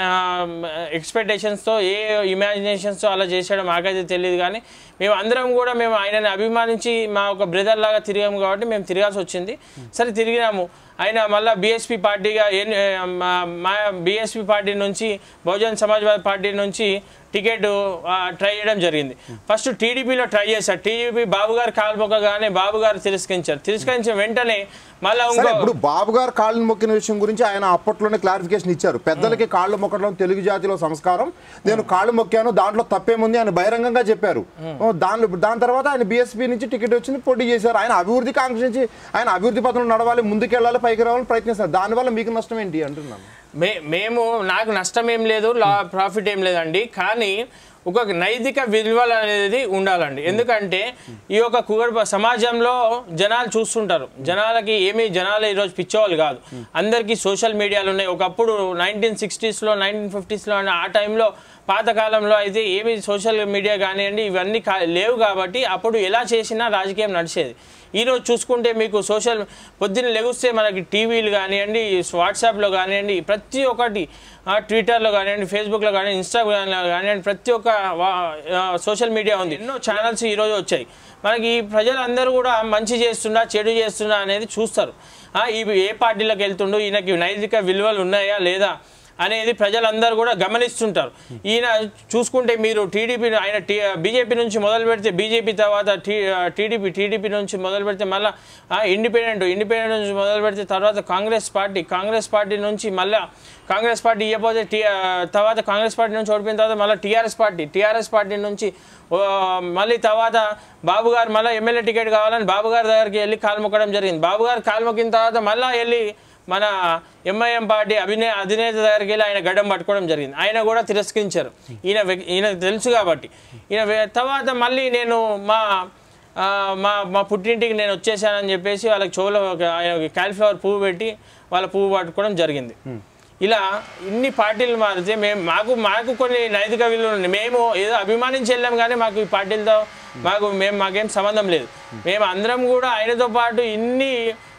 ఎక్స్పెక్టేషన్స్తో ఏ ఇమాజినేషన్స్తో అలా చేసాడో మాకైతే తెలియదు కానీ మేము అందరం కూడా మేము ఆయనని అభిమానించి మా ఒక బ్రదర్ లాగా తిరిగాము కాబట్టి మేము తిరగాల్సి వచ్చింది సరే తిరిగినాము ఆయన మళ్ళీ బీఎస్పీ పార్టీగా ఏం- మా- మా బీఎస్పీ పార్టీ నుంచి బహుజన్ సమాజ్వాదీ పార్టీ నుంచి టికెట్ ఆ, ట్రై చేయడం జరిగింది ఫస్ట్ టీడీపీలో ట్రై చేశారు టీడీపీ బాబు గారు కాల్పొక్కగానే బాబు గారు తిరస్కరించారు తిరస్కరించిన వెంటనే మళ్ళీ సరే ఇంకో ఇప్పుడు బాబు గారు కాళ్ళు మొక్కిన విషయం గురించి ఆయన అప్పట్లోనే క్లారిఫికేషన్ ఇచ్చారు పెద్దలకి కాళ్ళు మొక్కడం తెలుగు జాతిలో సంస్కారం నేను కాళ్ళు మొక్కాను దాంట్లో తప్పేముంది ఆయన బహిరంగంగా చెప్పారు ఓ, దానిలో దాని తర్వాత ఆయన బీఎస్పీ నుంచి టికెట్ వచ్చింది పోటీ చేశారు ఆయన అభివృద్ధి కాంక్షించి ఆయన అభివృద్ధి పథంలో నడవాలి ముందుకెళ్ళాలి పైకి రావాలని ప్రయత్నిస్తారు దానివల్ల మీకు నష్టం ఏంటి అంటున్నాను మే మేము నాకు నష్టం ఏం లేదు లా ప్రాఫిట్ ఏం లేదండి కానీ ఒక నైతిక విలువలు అనేది ఉండాలండి ఎందుకంటే ఈ యొక్క కుగడ సమాజంలో జనాలు చూస్తుంటారు జనాలకి ఏమీ జనాలు ఈరోజు పిచ్చోళ్ళు కాదు అందరికీ సోషల్ మీడియాలు ఉన్నాయి ఒకప్పుడు నైన్టీన్ సిక్స్టీస్లో నైన్టీన్ ఫిఫ్టీస్లో ఆ టైంలో పాతకాలంలో అయితే ఏమి సోషల్ మీడియా కానివ్వండి ఇవన్నీ కా- లేవు కాబట్టి అప్పుడు ఎలా చేసినా రాజకీయం నడిచేది ఈరోజు చూసుకుంటే మీకు సోషల్ పొద్దున్న లెగుస్తే మనకి టీవీలు కానివ్వండి వాట్సాప్లో కానివ్వండి ప్రతి ఒక్కటి ఆ, ట్విట్టర్లో కానివ్వండి ఫేస్బుక్లో కానివ్వండి ఇన్స్టాగ్రామ్లో కానివ్వండి ప్రతి ఒక్క వా- ఆ, సోషల్ మీడియా ఉంది ఎన్నో ఛానల్స్ ఈరోజు వచ్చాయి మనకి ఈ ప్రజలందరూ కూడా మంచి చేస్తున్నా చెడు చేస్తున్నా అనేది చూస్తారు ఆ, ఇవి ఏ పార్టీలోకి వెళ్తుండో ఈయనకి నైతిక విలువలు ఉన్నాయా లేదా అనేది ప్రజలందరూ కూడా గమనిస్తుంటారు ఈయన చూసుకుంటే మీరు టీడీపీ ఆయన టీ బీజేపీ నుంచి మొదలు పెడితే బీజేపీ తర్వాత టీ టీడీపీ టీడీపీ నుంచి మొదలు పెడితే మళ్ళీ ఇండిపెండెంట్ ఇండిపెండెంట్ నుంచి మొదలు పెడితే తర్వాత కాంగ్రెస్ పార్టీ కాంగ్రెస్ పార్టీ నుంచి మళ్ళీ కాంగ్రెస్ పార్టీ ఇవ్వకపోతే టీ ఆ, తర్వాత కాంగ్రెస్ పార్టీ నుంచి ఓడిపోయిన తర్వాత మళ్ళీ టీఆర్ఎస్ పార్టీ టీఆర్ఎస్ పార్టీ నుంచి ఓ, మళ్ళీ తర్వాత బాబు గారు మళ్ళీ ఎమ్మెల్యే టికెట్ కావాలని బాబు గారి దగ్గరికి వెళ్ళి కాలు మొక్కడం జరిగింది బాబు గారు కాలు మొక్కిన తర్వాత మళ్ళీ వెళ్ళి మన ఎంఐఎం పార్టీ అభినే అధినేత దగ్గరికి వెళ్ళి ఆయన గడ్డం పట్టుకోవడం జరిగింది ఆయన కూడా తిరస్కరించారు ఈయన వ్యక్- ఈయనకు తెలుసు కాబట్టి ఈయన వే- తర్వాత మళ్ళీ నేను మా ఆ, మా మా పుట్టింటికి నేను వచ్చేసానని చెప్పేసి వాళ్ళకి చెవులో ఒక ఆయన కాలిఫ్లవర్ పువ్వు పెట్టి వాళ్ళ పువ్వు పట్టుకోవడం జరిగింది ఇలా ఇన్ని పార్టీలు మారితే మేము మాకు మాకు కొన్ని నైతిక విలువలు ఉన్నాయి మేము ఏదో అభిమానించి వెళ్ళాం కానీ మాకు ఈ పార్టీలతో మాకు మేము మాకేం సంబంధం లేదు మేము అందరం కూడా ఆయనతో పాటు ఇన్ని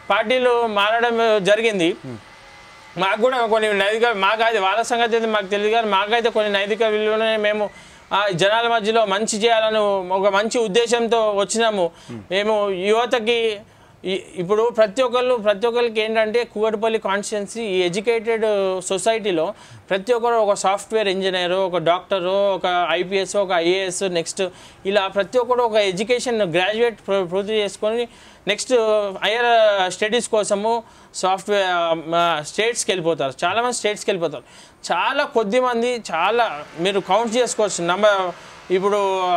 పార్టీలు మారడం జరిగింది మాకు కూడా కొన్ని నైతిక మాకు అది వాళ్ళ సంగతి అయితే మాకు తెలియదు కానీ మాకైతే కొన్ని నైతిక విలువలనే మేము ఆ జనాల మధ్యలో మంచి చేయాలని ఒక మంచి ఉద్దేశంతో వచ్చినాము మేము యువతకి ఈ- ఇప్పుడు ప్రతి ఒక్కళ్ళు ప్రతి ఒక్కరికి ఏంటంటే కూకటిపల్లి కాన్స్టిట్యున్సీ ఈ ఎడ్యుకేటెడ్ సొసైటీలో ప్రతి ఒక్కరు ఒక సాఫ్ట్వేర్ ఇంజనీరు ఒక డాక్టరు ఒక ఐపీఎస్ ఒక ఐఏఎస్ నెక్స్ట్ ఇలా ప్రతి ఒక్కరు ఒక ఎడ్యుకేషన్ గ్రాడ్యుయేట్ ప్ర- పూర్తి చేసుకొని నెక్స్ట్ హయ్యర్ స్టడీస్ కోసము సాఫ్ట్వేర్ స్టేట్స్కి వెళ్ళిపోతారు చాలామంది స్టేట్స్కి వెళ్ళిపోతారు చాలా కొద్ది మంది చాలా మీరు కౌంట్ చేసుకోవచ్చు నంబర్ ఇప్పుడు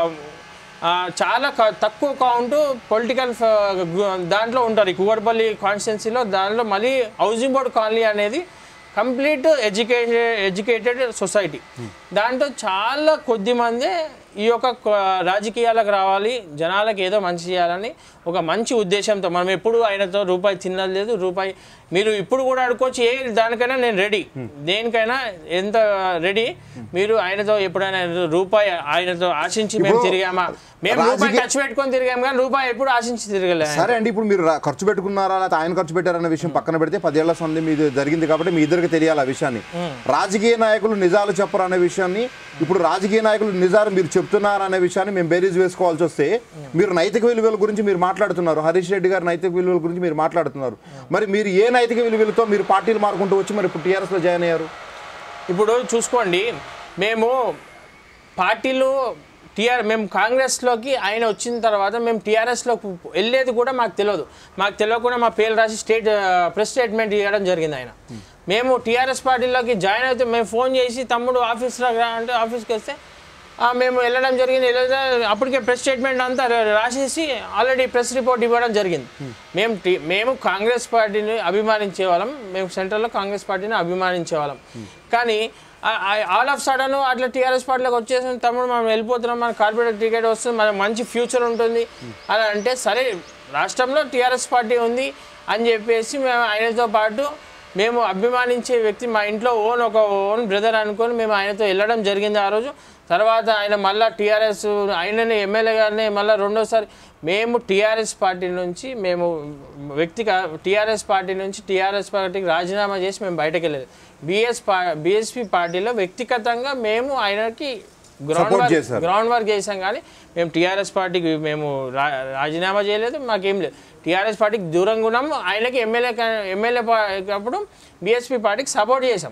ఆ, చాలా క- తక్కువ కౌంట్ పొలిటికల్ దాంట్లో ఉంటారు ఈ కువర్పల్లి కాన్స్టిట్యున్సీలో దాంట్లో మళ్ళీ హౌసింగ్ బోర్డ్ కాలనీ అనేది కంప్లీట్ ఎడ్యుకేటెడ్ ఎడ్యుకేటెడ్ సొసైటీ దాంట్లో చాలా కొద్ది మందే ఈ యొక్క క- రాజకీయాలకు రావాలి జనాలకు ఏదో మంచి చేయాలని ఒక మంచి ఉద్దేశంతో మనం ఎప్పుడు ఆయనతో రూపాయి తిన్నది లేదు రూపాయి మీరు ఇప్పుడు కూడా అడుకోవచ్చు ఏ దానికైనా నేను రెడీ దేనికైనా ఎంత రెడీ మీరు ఆయనతో ఎప్పుడైనా రూపాయి ఆయనతో ఆశించి మేము ఇప్పుడు తిరిగామా మేము రూపాయి రాజకీయ- ఖర్చు పెట్టుకొని తిరిగాము కానీ రూపాయి ఎప్పుడు ఆశించి తిరగలే సరే అండి ఇప్పుడు మీరు రా- ఖర్చు పెట్టుకున్నారా లేకపోతే ఆయన ఖర్చు పెట్టారన్న విషయం పక్కన పెడితే పదేళ్ల సంది మీది జరిగింది కాబట్టి మీ ఇద్దరికి తెలియాలి ఆ విషయాన్ని రాజకీయ నాయకులు నిజాలు చెప్పరు అనే విషయాన్ని ఇప్పుడు రాజకీయ నాయకులు నిజాలు మీరు చెప్తున్నారు అనే విషయాన్ని మేము బేరీజ్ వేసుకోవాల్సి వస్తే మీరు నైతిక విలువల గురించి మీరు మాట్లాడుతున్నారు హరీష్ రెడ్డి గారి నైతిక విలువల గురించి మీరు మాట్లాడుతున్నారు మరి మీరు ఏ నైతిక విలువలతో మీరు పార్టీలు మారుకుంటూ వచ్చి మరి ఇప్పుడు టీఆర్ఎస్ లో జాయిన్ అయ్యారు ఇప్పుడు చూసుకోండి మేము పార్టీలు టీఆర్ మేము కాంగ్రెస్లోకి ఆయన వచ్చిన తర్వాత మేము టీఆర్ఎస్లోకి వెళ్ళేది కూడా మాకు తెలియదు మాకు తెలియకుండా మా పేరు రాసి స్టేట్ ప్రెస్ స్టేట్మెంట్ ఇవ్వడం జరిగింది ఆయన మేము టీఆర్ఎస్ పార్టీలోకి జాయిన్ అయితే మేము ఫోన్ చేసి తమ్ముడు ఆఫీస్లో రా అంటే ఆఫీస్కి వస్తే ఆ, మేము వెళ్ళడం జరిగింది వెళ్ళడం అప్పటికే ప్రెస్ స్టేట్మెంట్ అంతా రా- రాసేసి ఆల్రెడీ ప్రెస్ రిపోర్ట్ ఇవ్వడం జరిగింది మేము టీ- మేము కాంగ్రెస్ పార్టీని అభిమానించే వాళ్ళం మేము సెంట్రల్లో కాంగ్రెస్ పార్టీని అభిమానించే వాళ్ళం కానీ ఆల్ ఆఫ్ సడన్ అట్లా టీఆర్ఎస్ పార్టీలోకి వచ్చేసిన తమ్ముడు మనం వెళ్ళిపోతున్నాం మన కార్పొరేట్ టికెట్ వస్తుంది మనకు మంచి ఫ్యూచర్ ఉంటుంది అని అంటే సరే రాష్ట్రంలో టీఆర్ఎస్ పార్టీ ఉంది అని చెప్పేసి మేము ఆయనతో పాటు మేము అభిమానించే వ్యక్తి మా ఇంట్లో ఓన్ ఒక ఓన్ బ్రదర్ అనుకొని మేము ఆయనతో వెళ్ళడం జరిగింది ఆ రోజు తర్వాత ఆయన మళ్ళీ టీఆర్ఎస్ ఆయననే ఎమ్మెల్యే గారిని మళ్ళీ రెండోసారి మేము టీఆర్ఎస్ పార్టీ నుంచి మేము వ్యక్తిగా టీఆర్ఎస్ పార్టీ నుంచి టీఆర్ఎస్ పార్టీకి రాజీనామా చేసి మేము బయటకు వెళ్ళలేదు బిఎస్ పా బీఎస్పీ పార్టీలో వ్యక్తిగతంగా మేము ఆయనకి గ్రౌండ్ Support వర్క్ చేశారు. గ్రౌండ్ వర్క్ చేసాం కానీ మేము టీఆర్ఎస్ పార్టీకి మేము రా- రాజీనామా చేయలేదు మాకేం లేదు టీఆర్ఎస్ పార్టీకి దూరంగా ఉన్నాము ఆయనకి ఎమ్మెల్యే ఎమ్మెల్యే అప్పుడు బీఎస్పీ పార్టీకి సపోర్ట్ చేసాం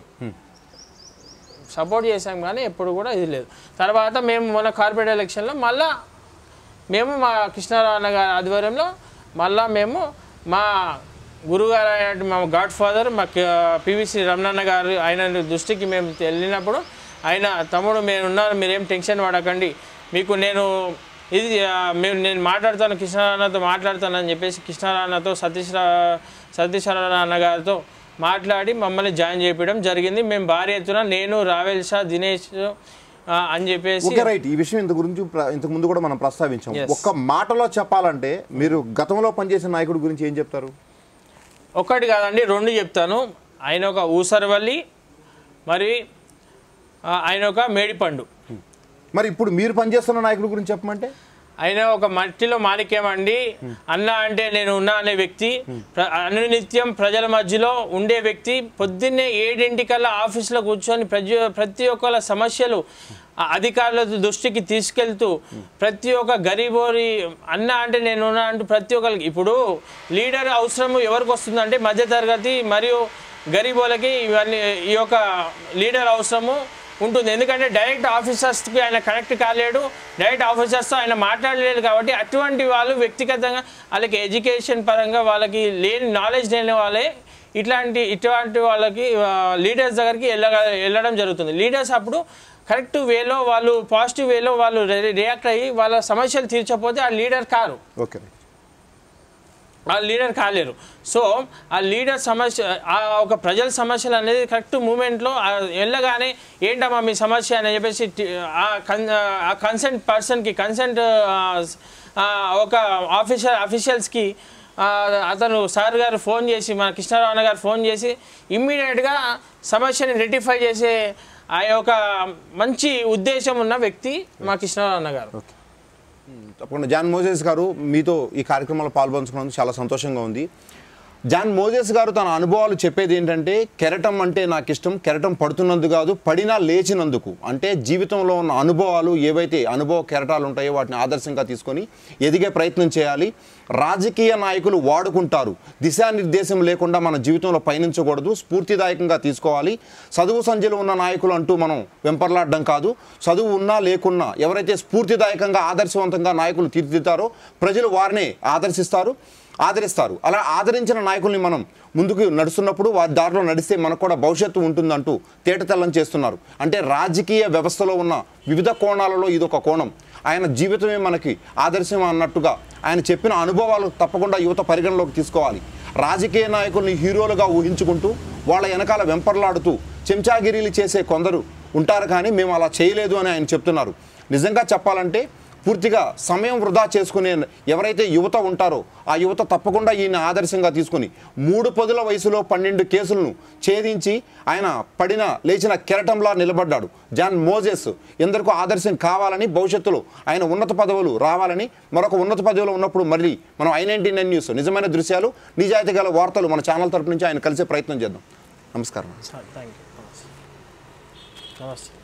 సపోర్ట్ చేసాం కానీ ఎప్పుడు కూడా ఇది లేదు తర్వాత మేము మన కార్పొరేట్ ఎలక్షన్లో మళ్ళా మేము మా కృష్ణారావు అన్న గారి ఆధ్వర్యంలో మళ్ళా మేము మా గురుగారు అయినటువంటి మా గాడ్ ఫాదర్ మా పివిసి రమణన్న గారు ఆయన దృష్టికి మేము వెళ్ళినప్పుడు ఆయన తమ్ముడు మేము ఉన్నారు మీరేం టెన్షన్ పడకండి మీకు నేను ఇది ఆ, మేము నేను మాట్లాడతాను కృష్ణారావుతో మాట్లాడతానని చెప్పేసి కృష్ణారావుతో సతీష్ రా- సతీష్ అన్న గారితో మాట్లాడి మమ్మల్ని జాయిన్ చేయడం జరిగింది మేము భారీ ఎత్తున నేను రావెల్ షా దినేష్ ఆ, అని చెప్పేసి ఓకే రైట్ ఈ విషయం ఇంత గురించి ప్ర- ఇంతకు ముందు కూడా మనం ప్రస్తావించాం Yes. ఒక్క మాటలో చెప్పాలంటే మీరు గతంలో పనిచేసిన నాయకుడి గురించి ఏం చెప్తారు ఒకటి కాదండి రెండు చెప్తాను ఆయన ఒక ఊసరవల్లి మరి ఆ, ఆయన ఒక మేడిపండు మరి ఇప్పుడు మీరు పనిచేస్తున్న నాయకుడి గురించి చెప్పమంటే ఆయన ఒక మట్టిలో మాణిక్యం అండి అన్న అంటే నేను ఉన్నా అనే వ్యక్తి ప్ర- అనునిత్యం ప్రజల మధ్యలో ఉండే వ్యక్తి పొద్దున్నే ఏడింటికల్లా ఆఫీస్లో కూర్చొని ప్రతి ప్రతి ఒక్కళ్ళ సమస్యలు ఆ అధికారుల దృష్టికి తీసుకెళ్తూ ప్రతి ఒక్క గరీబోరి అన్న అంటే నేను ఉన్నా అంటూ ప్రతి ఒక్కరికి ఇప్పుడు లీడర్ అవసరం ఎవరికి వస్తుందంటే మధ్యతరగతి మరియు గరీబోలకి ఇవన్నీ ఈ యొక్క లీడర్ అవసరము ఉంటుంది ఎందుకంటే డైరెక్ట్ ఆఫీసర్స్కి ఆయన కనెక్ట్ కాలేడు డైరెక్ట్ ఆఫీసర్స్తో ఆయన మాట్లాడలేదు కాబట్టి అటువంటి వాళ్ళు వ్యక్తిగతంగా వాళ్ళకి ఎడ్యుకేషన్ పరంగా వాళ్ళకి లేని నాలెడ్జ్ లేని వాళ్ళే ఇట్లాంటి ఇటువంటి వాళ్ళకి లీడర్స్ దగ్గరికి వెళ్ళ వెళ్ళడం జరుగుతుంది లీడర్స్ అప్పుడు కరెక్ట్ వేలో వాళ్ళు పాజిటివ్ వేలో వాళ్ళు రియాక్ట్ అయ్యి వాళ్ళ సమస్యలు తీర్చకపోతే ఆ లీడర్ కారు ఓకే రైట్ ఆ లీడర్ కాలేరు సో ఆ లీడర్ సమస్య ఆ ఒక ప్రజల సమస్యలు అనేది కరెక్ట్ మూమెంట్లో వెళ్ళగానే ఏంటమ్మా మీ సమస్య అని చెప్పేసి టి- ఆ కన్ ఆ కన్సెంట్ పర్సన్కి కన్సెంట్ ఒక ఆఫీషియల్ అఫీషియల్స్కి అతను సార్ గారు ఫోన్ చేసి మన కృష్ణారావు అన్న గారు ఫోన్ చేసి ఇమ్మీడియట్గా సమస్యని రెటిఫై చేసే ఆ యొక్క మంచి ఉద్దేశం ఉన్న వ్యక్తి మా కృష్ణారావు అన్న గారు తప్పకుండా జాన్ మోజెస్ గారు మీతో ఈ కార్యక్రమంలో పాల్పంచుకున్నందుకు చాలా సంతోషంగా ఉంది జాన్ మోజెస్ గారు తన అనుభవాలు చెప్పేది ఏంటంటే కెరటం అంటే నాకు ఇష్టం కెరటం పడుతున్నందుకు కాదు పడినా లేచినందుకు అంటే జీవితంలో ఉన్న అనుభవాలు ఏవైతే అనుభవ కెరటాలు ఉంటాయో వాటిని ఆదర్శంగా తీసుకొని ఎదిగే ప్రయత్నం చేయాలి రాజకీయ నాయకులు వాడుకుంటారు దిశానిర్దేశం లేకుండా మన జీవితంలో పయనించకూడదు స్ఫూర్తిదాయకంగా తీసుకోవాలి చదువు సంధ్యలో ఉన్న నాయకులు అంటూ మనం వెంపర్లాడడం కాదు చదువు ఉన్నా లేకున్నా ఎవరైతే స్ఫూర్తిదాయకంగా ఆదర్శవంతంగా నాయకులు తీర్చిదిద్దారో ప్రజలు వారినే ఆదర్శిస్తారు ఆదరిస్తారు అలా ఆదరించిన నాయకుల్ని మనం ముందుకు నడుస్తున్నప్పుడు వారి దారిలో నడిస్తే మనకు కూడా భవిష్యత్తు ఉంటుందంటూ తేటతెల్లం చేస్తున్నారు అంటే రాజకీయ వ్యవస్థలో ఉన్న వివిధ కోణాలలో ఇదొక కోణం ఆయన జీవితమే మనకి ఆదర్శం అన్నట్టుగా ఆయన చెప్పిన అనుభవాలు తప్పకుండా యువత పరిగణలోకి తీసుకోవాలి రాజకీయ నాయకుల్ని హీరోలుగా ఊహించుకుంటూ వాళ్ళ వెనకాల వెంపర్లాడుతూ చెంచాగిరీలు చేసే కొందరు ఉంటారు కానీ మేము అలా చేయలేదు అని ఆయన చెప్తున్నారు నిజంగా చెప్పాలంటే పూర్తిగా సమయం వృధా చేసుకునే ఎవరైతే యువత ఉంటారో ఆ యువత తప్పకుండా ఈయన ఆదర్శంగా తీసుకుని మూడు పదుల వయసులో పన్నెండు కేసులను ఛేదించి ఆయన పడిన లేచిన కెరటంలా నిలబడ్డాడు జాన్ మోజెస్ ఎందరికో ఆదర్శం కావాలని భవిష్యత్తులో ఆయన ఉన్నత పదవులు రావాలని మరొక ఉన్నత పదవిలో ఉన్నప్పుడు మళ్ళీ మనం ఐ నైన్టీ నైన్ న్యూస్ నిజమైన దృశ్యాలు నిజాయితీ గల వార్తలు మన ఛానల్ తరపు నుంచి ఆయన కలిసే ప్రయత్నం చేద్దాం నమస్కారం థ్యాంక్ యూ నమస్తే నమస్తే